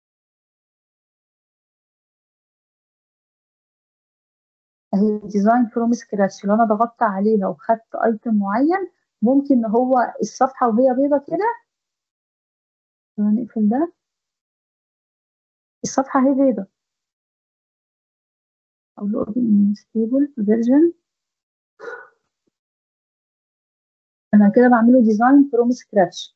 S1: اهي ديزاين فروم سكراتش لو انا ضغطت عليها وخدت ايتم معين ممكن هو الصفحه وهي بيضه كده نقفل ده الصفحه اهي بيضه اقول له open stable version انا كده بعمله ديزاين فروم سكراتش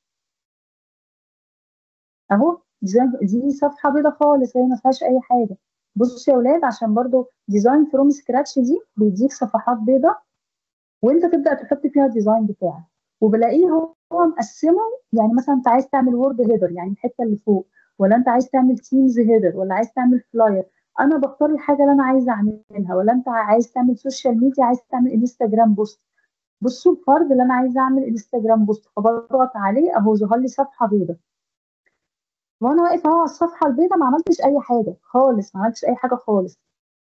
S1: اهو ديزاين دي صفحه بيضه خالص هي ما فيهاش اي حاجه بصوا يا اولاد عشان برضو ديزاين فروم سكراتش دي بيديك صفحات بيضه وانت تبدا تحط فيها الديزاين بتاعك وبلاقيه هو هو مقسمه يعني مثلا انت عايز تعمل وورد هيدر يعني الحته اللي فوق ولا انت عايز تعمل تيمز هيدر ولا عايز تعمل فلاير انا بختار الحاجه اللي انا عايزه اعملها ولا انت عايز تعمل سوشيال ميديا عايز تعمل انستجرام بوست بصوا الفرد اللي انا عايزه اعمل انستجرام بوست فبضغط عليه اهو ظهر لي صفحه بيضاء وانا واقف اهو على الصفحه البيضاء ما عملتش اي حاجه خالص ما عملتش اي حاجه خالص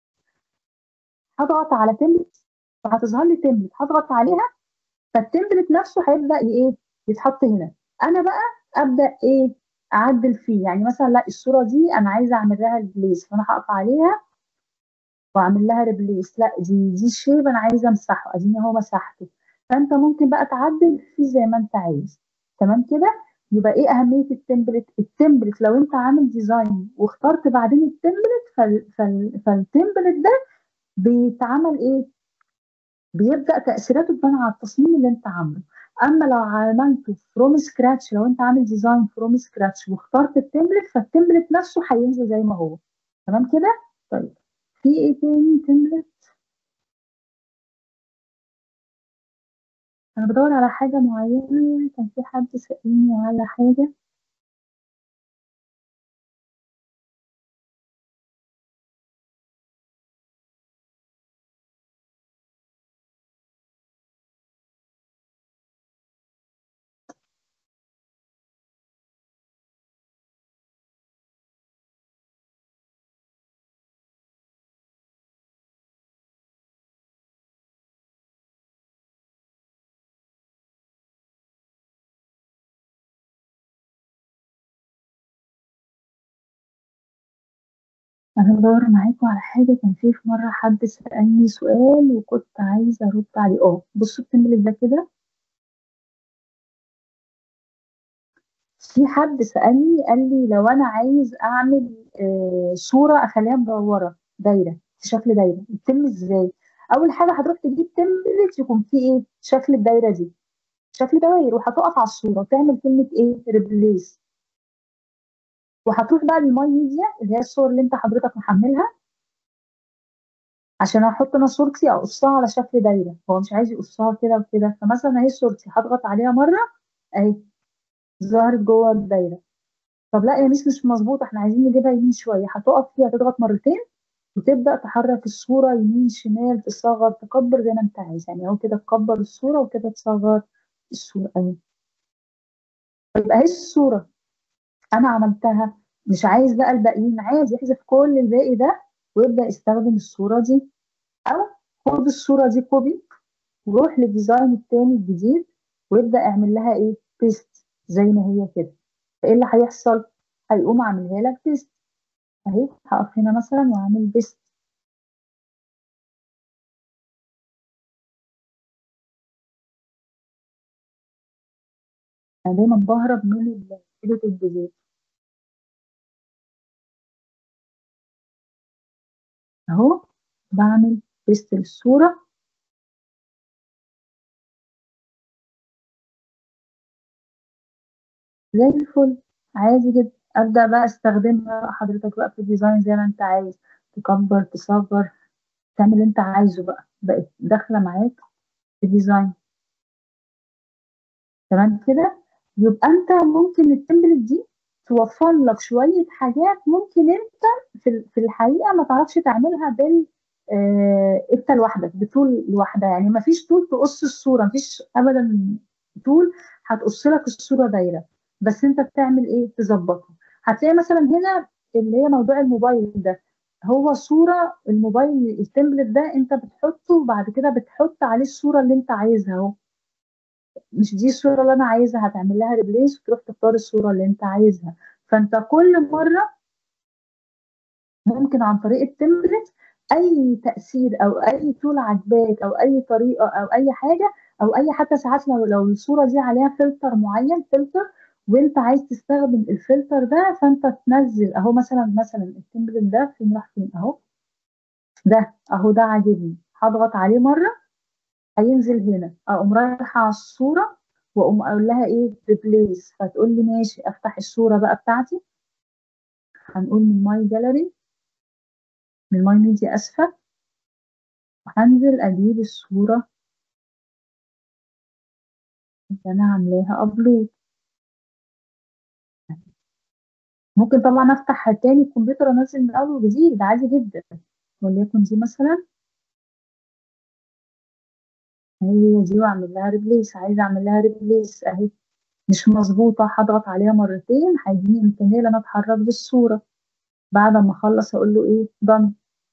S1: هضغط على تمبلت فهتظهر لي تمبلت هضغط عليها فالتمبلت نفسه هيبدا ايه يتحط هنا انا بقى ابدا ايه اعدل فيه يعني مثلا لا الصوره دي انا عايزه اعمل لها ريبليس فانا هقف عليها واعمل لها ريبليس لا دي دي شيب انا عايزه امسحه اديني هو مسحته فانت ممكن بقى تعدل فيه زي ما انت عايز تمام كده يبقى ايه اهميه التمبلت التمبلت لو انت عامل ديزاين واخترت بعدين التمبلت فال فال فالتمبلت ده بيتعمل ايه بيبدا تاثيراته تبان على التصميم اللي انت عامله اما لو عملته فروم سكراتش لو انت عامل ديزاين فروم سكراتش واخترت التمبلت فالتمبلت نفسه هينزل زي ما هو تمام كده طيب في ايه تاني تمبلت انا بدور على حاجه معينه كان في حد سألني على حاجه انا بدور معاكم على حاجه كان في في مره حد سألني سؤال وكنت عايزه ارد عليه اه بصوا التمبلت ده كده في حد سألني قال لي لو أنا عايز أعمل آه، صورة أخليها مدورة دايرة في شكل دايرة يتم إزاي؟ أول حاجة هتروح تجيب تمبلت يكون فيه إيه؟ شكل الدايرة دي شكل دواير وهتقف على الصورة وتعمل كلمة إيه؟ ريبليس وهتروح بقى للماي ميديا اللي هي الصور اللي أنت حضرتك محملها عشان أحط أنا صورتي أقصها على شكل دايرة هو مش عايز يقصها كده وكده فمثلا أهي صورتي هضغط عليها مرة أهي ظهرت جوه الدايرة طب لا يا مش مش مظبوطة احنا عايزين نجيبها يمين شوية هتقف فيها تضغط مرتين وتبدأ تحرك الصورة يمين شمال تصغر تكبر زي ما انت عايز يعني اهو كده تكبر الصورة وكده تصغر الصورة اهي يبقى هي الصورة انا عملتها مش عايز بقى الباقيين عايز يحذف كل الباقي ده ويبدأ يستخدم الصورة دي او خد الصورة دي كوبي وروح للديزاين التاني الجديد ويبدأ اعمل لها ايه بيست زي ما هي كده فايه اللي هيحصل هيقوم عاملها لك بيست اهي هقف هنا مثلا واعمل بيست انا دايما بهرب من الايديت الجديد اهو بعمل بيست للصورة زي الفل عادي جدا ابدا بقى استخدمها بقى حضرتك بقى في الديزاين زي ما انت عايز تكبر تصغر تعمل اللي انت عايزه بقى بقت داخله معاك في الديزاين تمام كده يبقى انت ممكن التمبلت دي توفر لك شويه حاجات ممكن انت في في الحقيقه ما تعرفش تعملها بال آه، انت لوحدك بتول لوحدها يعني ما فيش تول تقص الصوره ما فيش ابدا تول هتقص لك الصوره دايره بس انت بتعمل ايه تظبطها هتلاقي مثلا هنا اللي هي موضوع الموبايل ده هو صوره الموبايل التمبلت ده انت بتحطه وبعد كده بتحط عليه الصوره اللي انت عايزها اهو مش دي الصوره اللي انا عايزها هتعمل لها ريبليس وتروح تختار الصوره اللي انت عايزها فانت كل مره ممكن عن طريق التمبلت اي تاثير او اي تول عجباك او اي طريقه او اي حاجه او اي حتى ساعات لو لو الصوره دي عليها فلتر معين فلتر وانت عايز تستخدم الفلتر ده فانت تنزل اهو مثلا مثلا التمبلت ده فين راح فين اهو ده اهو ده عاجبني هضغط عليه مره هينزل هنا اقوم رايحه على الصوره واقوم اقول لها ايه ريبليس فتقول لي ماشي افتح الصوره بقى بتاعتي هنقول من ماي جاليري من ماي ميديا اسفه وهنزل اجيب الصوره اللي انا عاملاها ابلود ممكن طبعا افتح تاني الكمبيوتر انزل من اول وجديد ده عادي جدا وليكن دي مثلا هي دي واعمل لها ريبليس عايزه اعمل لها ريبليس اهي مش مظبوطه هضغط عليها مرتين هيديني امكانيه ان انا اتحرك بالصوره بعد ما اخلص اقول له ايه done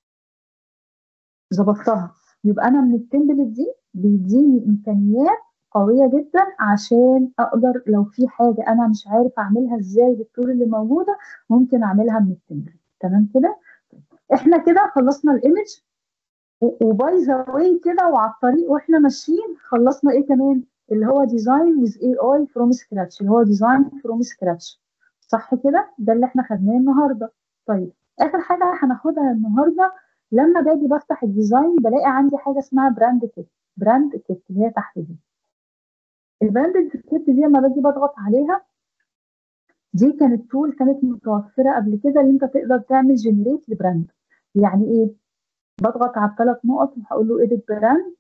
S1: ظبطتها يبقى انا من التمبلت دي بيديني امكانيات قويه جدا عشان اقدر لو في حاجه انا مش عارف اعملها ازاي بالطول اللي موجوده ممكن اعملها من التمبلت تمام كده احنا كده خلصنا الايمج وباي ذا واي كده وعلى الطريق واحنا ماشيين خلصنا ايه كمان اللي هو ديزاين ويز اي اي فروم سكراتش اللي هو ديزاين فروم سكراتش صح كده ده اللي احنا خدناه النهارده طيب اخر حاجه هناخدها النهارده لما باجي بفتح الديزاين بلاقي عندي حاجه اسمها براند كيت براند كيت اللي هي تحت دي البراند كيت دي لما باجي بضغط عليها دي كانت تول كانت متوفره قبل كده اللي انت تقدر تعمل جنريت لبراند يعني ايه بضغط على الثلاث نقط وهقول له edit براند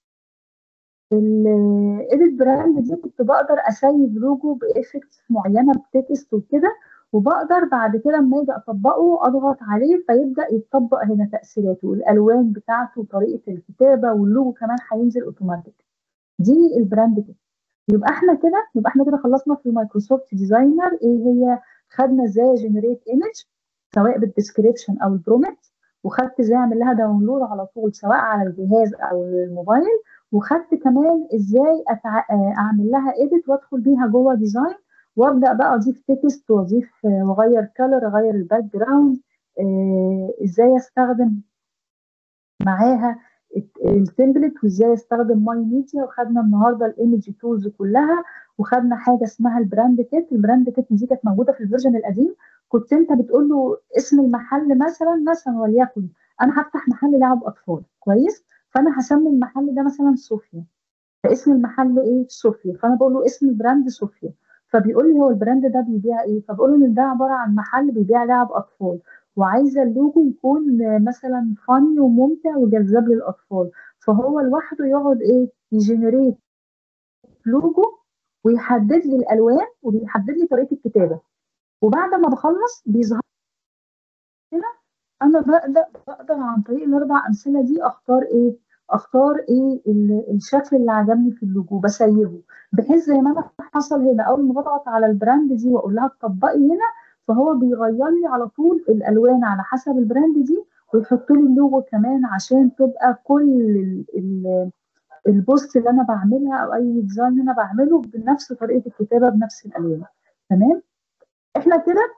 S1: الايديت براند دي كنت بقدر اسيب لوجو بافكتس معينه بتكست وكده وبقدر بعد كده لما اجي اطبقه اضغط عليه فيبدا يتطبق هنا تاثيراته الالوان بتاعته وطريقه الكتابه واللوجو كمان هينزل اوتوماتيك دي البراند كده يبقى احنا كده يبقى احنا كده خلصنا في مايكروسوفت ديزاينر ايه هي خدنا ازاي جنريت ايمج سواء بالديسكريبشن او البرومت وخدت ازاي اعمل لها داونلود على طول سواء على الجهاز او الموبايل وخدت كمان ازاي أتع... اعمل لها ايديت وادخل بيها جوه ديزاين وابدا بقى اضيف تكست واضيف واغير كلر اغير الباك جراوند ازاي استخدم معاها التمبلت وازاي استخدم ماي ميديا وخدنا النهارده الايمج تولز كلها وخدنا حاجه اسمها البراند كيت البراند كيت دي كانت موجوده في الفيرجن القديم كنت انت بتقول له اسم المحل مثلا مثلا وليكن انا هفتح محل لعب اطفال كويس فانا هسمي المحل ده مثلا صوفيا فاسم المحل ايه صوفيا فانا بقول له اسم البراند صوفيا فبيقول لي هو البراند ده بيبيع ايه فبقول له ان ده عباره عن محل بيبيع لعب اطفال وعايزه اللوجو يكون مثلا فاني وممتع وجذاب للاطفال فهو لوحده يقعد ايه يجنريت لوجو ويحدد لي الالوان وبيحدد لي طريقه الكتابه وبعد ما بخلص بيظهر كده انا بقدر بقدر عن طريق الاربع امثله دي اختار ايه اختار ايه الشكل اللي عجبني في اللوجو بسيبه بحيث زي ما انا حصل هنا اول ما بضغط على البراند دي واقول لها تطبقي هنا فهو بيغير لي على طول الالوان على حسب البراند دي ويحط لي اللوجو كمان عشان تبقى كل ال ال البوست اللي انا بعملها او اي ديزاين انا بعمله بنفس طريقه الكتابه بنفس الالوان تمام احنا كده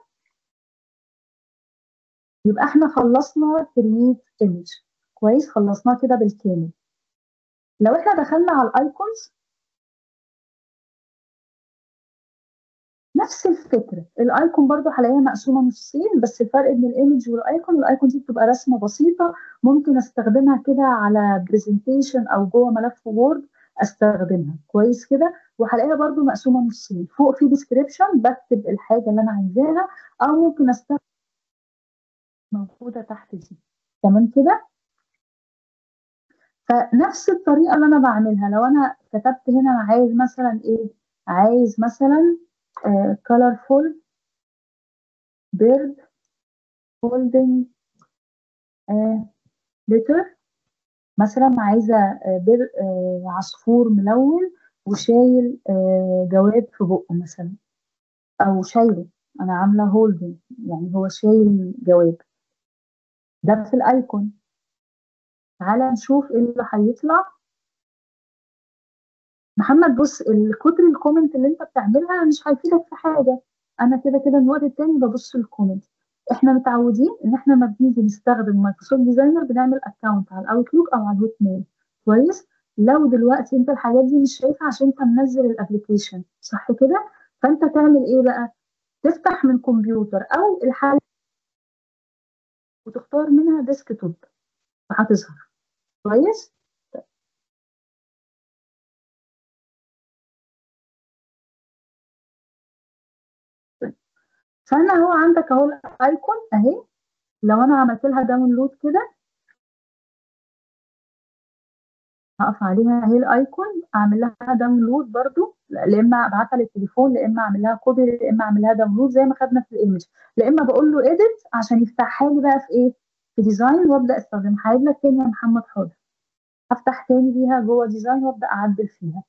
S1: يبقى احنا خلصنا كرييت ايمج كويس خلصناه كده بالكامل لو احنا دخلنا على الايكونز نفس الفكره الايكون برضو هلاقيها مقسومه نصين بس الفرق بين الايمج والايكون الايكون دي بتبقى رسمه بسيطه ممكن استخدمها كده على برزنتيشن او جوه ملف وورد استخدمها كويس كده وهلاقيها برضو مقسومه نصين فوق في ديسكريبشن بكتب الحاجه اللي انا عايزاها او ممكن استخدم موجوده تحت دي تمام كده فنفس الطريقه اللي انا بعملها لو انا كتبت هنا انا عايز مثلا ايه عايز مثلا colorful bird holding letter مثلا عايزة بر عصفور ملون وشايل جواب في بقه مثلا أو شايله أنا عاملة هولدنج يعني هو شايل جواب ده في الأيكون تعالى نشوف ايه اللي هيطلع محمد بص الكتر الكومنت اللي انت بتعملها مش هيفيدك في حاجة انا كده كده من وقت التاني ببص الكومنت احنا متعودين ان احنا لما بنيجي نستخدم مايكروسوفت ديزاينر بنعمل اكونت على الاوتلوك او على الهوت ميل كويس لو دلوقتي انت الحاجات دي مش شايفها عشان انت منزل الابلكيشن صح كده فانت تعمل ايه بقى تفتح من كمبيوتر او الحل وتختار منها ديسك توب فهتظهر كويس فانا هو عندك اهو الايكون اهي لو انا عملت لها داونلود كده هقف عليها اهي الايكون اعمل لها داونلود برضو لا اما ابعتها للتليفون لا اما اعمل لها كوبي لا اما اعمل لها داونلود زي ما خدنا في الايمج لا اما بقول له اديت عشان يفتحها لي بقى في ايه في ديزاين وابدا استخدمها هعيد لك تاني يا محمد حاضر هفتح تاني بيها جوه ديزاين وابدا اعدل فيها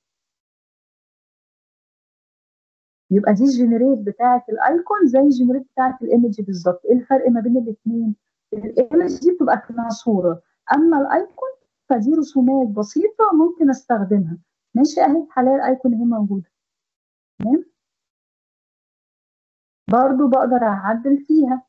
S1: يبقى دي الجنريت بتاعه الايكون زي الجنريت بتاعه الايمج بالظبط ايه الفرق ما بين الاثنين الايمج دي بتبقى كانها صوره اما الايكون فدي رسومات بسيطه ممكن استخدمها ماشي اهي هلاقي الايكون اهي موجوده تمام برضو بقدر اعدل فيها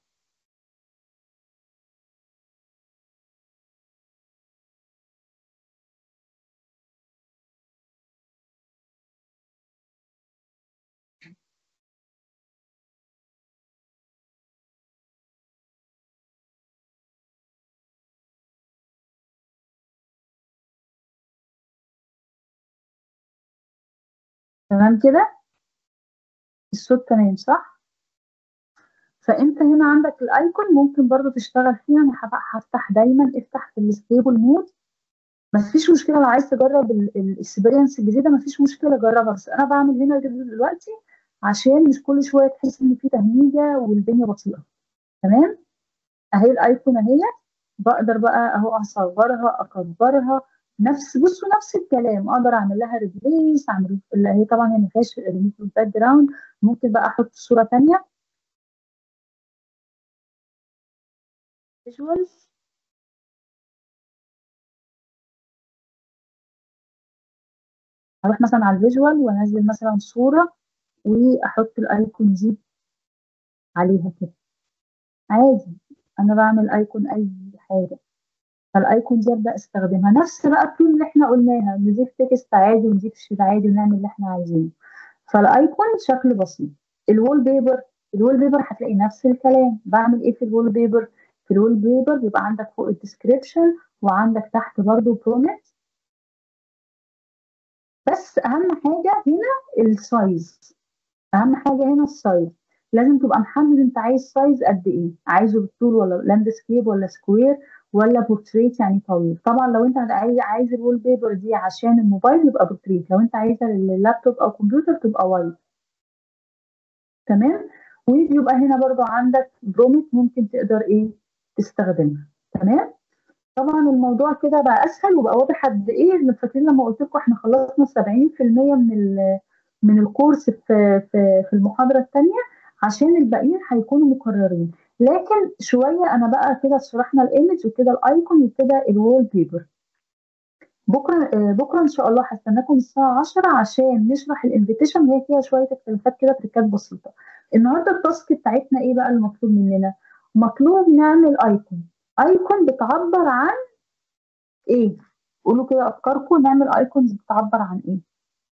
S1: تمام كده الصوت تمام صح فانت هنا عندك الايكون ممكن برضو تشتغل فيها انا هفتح دايما افتح في الستيبل مود مفيش مشكله لو عايز تجرب الاكسبيرينس الجديده مفيش مشكله جربها بس انا بعمل هنا دلوقتي عشان مش كل شويه تحس ان في تهنيجه والدنيا بطيئه تمام اهي الايكون اهي بقدر بقى اهو اصغرها اكبرها نفس بصوا نفس الكلام اقدر اعمل لها ريبليس اعمل اللي هي طبعا هي ما فيهاش ريموف باك جراوند ممكن بقى احط صوره ثانيه فيجوال اروح مثلا على الفيجوال وانزل مثلا صوره واحط الايكون دي عليها كده عادي انا بعمل ايكون اي حاجه فالايكون دي ابدا استخدمها نفس بقى التول اللي احنا قلناها نضيف تكست عادي ونضيف شيت عادي ونعمل اللي احنا عايزينه فالايكون شكل بسيط الوول بيبر الوول بيبر هتلاقي نفس الكلام بعمل ايه في الوول بيبر في الوول بيبر بيبقى عندك فوق الديسكريبشن وعندك تحت برضو برومت بس اهم حاجه هنا السايز اهم حاجه هنا السايز لازم تبقى محدد انت عايز سايز قد ايه عايزه بالطول ولا لاندسكيب ولا سكوير ولا بورتريت يعني طويل طبعا لو انت عايز عايز الوول بيبر دي عشان الموبايل يبقى بورتريت لو انت عايزها لللابتوب او كمبيوتر تبقى وايد تمام ويبقى هنا برضو عندك برومت ممكن تقدر ايه تستخدمها تمام طبعا الموضوع كده بقى اسهل وبقى واضح قد ايه فاكرين لما قلت لكم احنا خلصنا 70% من من الكورس في في في المحاضره الثانيه عشان الباقيين هيكونوا مكررين لكن شويه انا بقى كده شرحنا الايمج وكده الايكون وكده الوول بيبر بكره بكره ان شاء الله هستناكم الساعه 10 عشان نشرح الانفيتيشن وهي فيها شويه اختلافات كده تريكات بسيطه النهارده التاسك بتاعتنا ايه بقى المطلوب مننا مطلوب نعمل ايكون ايكون بتعبر عن ايه قولوا كده افكاركم نعمل ايكونز بتعبر عن ايه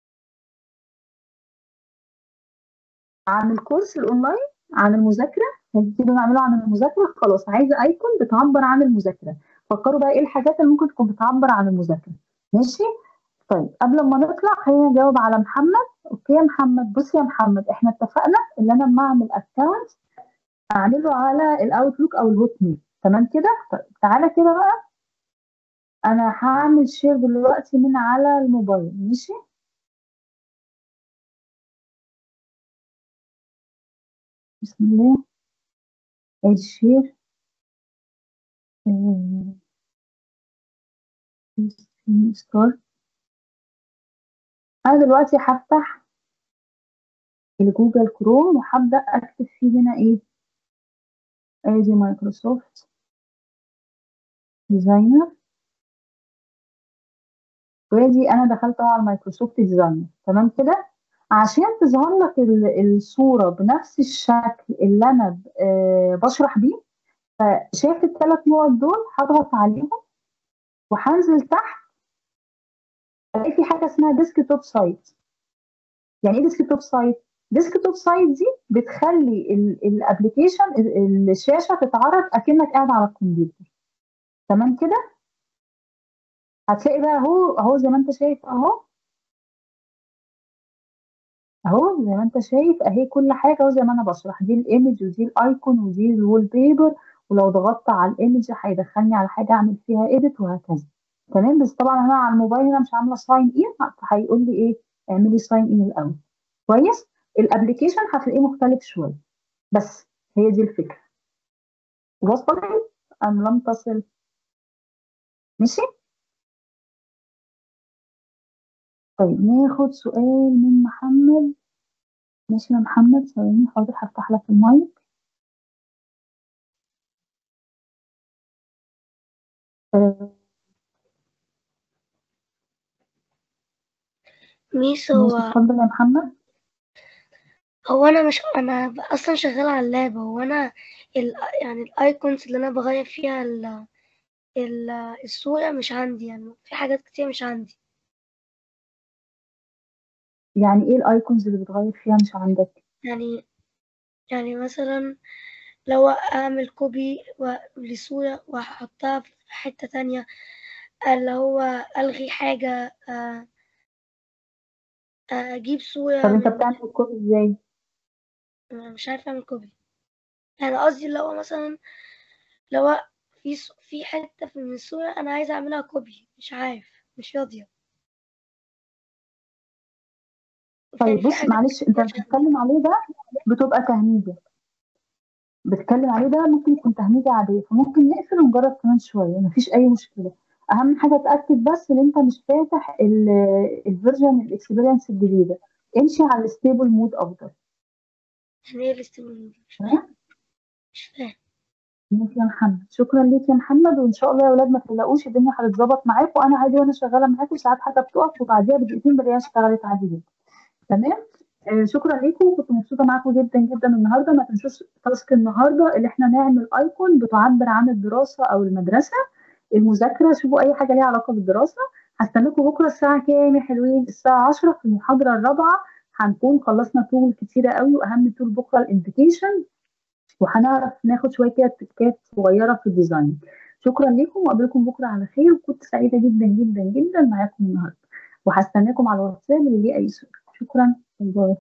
S1: عن الكورس الاونلاين عن المذاكره هنبتدي نعمله عن المذاكره خلاص عايزه ايكون بتعبر عن المذاكره فكروا بقى ايه الحاجات اللي ممكن تكون بتعبر عن المذاكره ماشي طيب قبل ما نطلع خلينا نجاوب على محمد اوكي يا محمد بص يا محمد احنا اتفقنا ان انا لما اعمل اكونت اعمله على الاوتلوك او الهوت ميل تمام كده طيب تعالى كده بقى انا هعمل شير دلوقتي من على الموبايل ماشي بسم الله ادي الشير ستارت انا دلوقتي هفتح الجوجل كروم وهبدأ اكتب فيه هنا ايه ادي مايكروسوفت ديزاينر وادي انا دخلت على المايكروسوفت ديزاينر تمام كده عشان تظهر لك ال- الصورة بنفس الشكل اللي انا ب- آه، بشرح بيه فشايف الثلاث نقط دول هضغط عليهم وهنزل تحت الاقي في حاجة اسمها ديسك توب سايت يعني ايه ديسك توب سايت؟ ديسك توب سايت دي بتخلي الابلكيشن الشاشة تتعرض اكنك قاعد على الكمبيوتر تمام كده؟ هتلاقي بقى اهو اهو زي ما انت شايف اهو اهو زي ما انت شايف اهي كل حاجه اهو زي ما انا بشرح دي الايمج ودي الايكون ودي الوول بيبر ولو ضغطت على الايمج هيدخلني على حاجه اعمل فيها ايديت وهكذا تمام بس طبعا انا على الموبايل انا مش عامله ساين ان فهيقول لي ايه اعملي ساين ان الاول كويس الابلكيشن هتلاقيه مختلف شويه بس هي دي الفكره وصلت ام لم تصل ماشي طيب ناخد سؤال من محمد ماشي يا محمد ثواني حاضر هفتح لك المايك آه،
S2: ميس
S1: ماشي
S2: هو
S1: اتفضل يا محمد
S2: هو انا مش انا ب- اصلا شغاله على اللاب هو انا ال... يعني الايكونز اللي انا بغير فيها ال... ال... الصوره مش عندي يعني في حاجات كتير مش عندي
S1: يعني ايه الايكونز اللي بتغير فيها مش عندك
S2: يعني يعني مثلا لو اعمل كوبي و... لصوره واحطها في حته تانية اللي هو الغي حاجه آه، آه، اجيب صوره
S1: طب انت
S2: من
S1: بتعمل الكود ازاي
S2: مش عارفه اعمل كوبي يعني قصدي اللي هو مثلا لو في ص- في حته في من الصوره انا عايزه اعملها كوبي مش عارف مش راضيه يعني
S1: طيب
S2: في
S1: بص
S2: حاجات
S1: معلش انت
S2: كتير
S1: بتتكلم عليه ده بتبقى تهنيجة بتتكلم عليه ده ممكن يكون تهنيجة عادية فممكن نقفل ونجرب كمان شوية مفيش أي مشكلة أهم حاجة اتأكد بس إن أنت مش فاتح الفيرجن الإكسبيرينس الجديدة امشي على الستيبل مود أفضل
S2: يعني ايه الاستيموليشن مش فاهم
S1: تمام
S2: مش فاهم
S1: ماشي يا محمد شكرا ليك يا محمد وإن شاء الله يا ولاد ما تقلقوش الدنيا هتتظبط معاكم وأنا عادي وأنا شغالة معاكم ساعات حاجة بتقف وبعديها بدقيقتين بلاقيها اشتغلت عادي جدا تمام آه شكرا لكم كنت مبسوطه معاكم جدا جدا النهارده ما تنسوش تاسك النهارده اللي احنا نعمل ايكون بتعبر عن الدراسه او المدرسه المذاكره شوفوا اي حاجه ليها علاقه بالدراسه هستناكم بكره الساعه كام يا حلوين الساعه 10 في المحاضره الرابعه هنكون خلصنا تول كتيره قوي واهم تول بكره الانفيتيشن وهنعرف ناخد شويه كده تريكات صغيره في الديزاين شكرا لكم واقابلكم بكره على خير وكنت سعيده جدا جدا جدا معاكم النهارده وهستناكم على الواتساب اللي ليه اي سؤال شكرا باي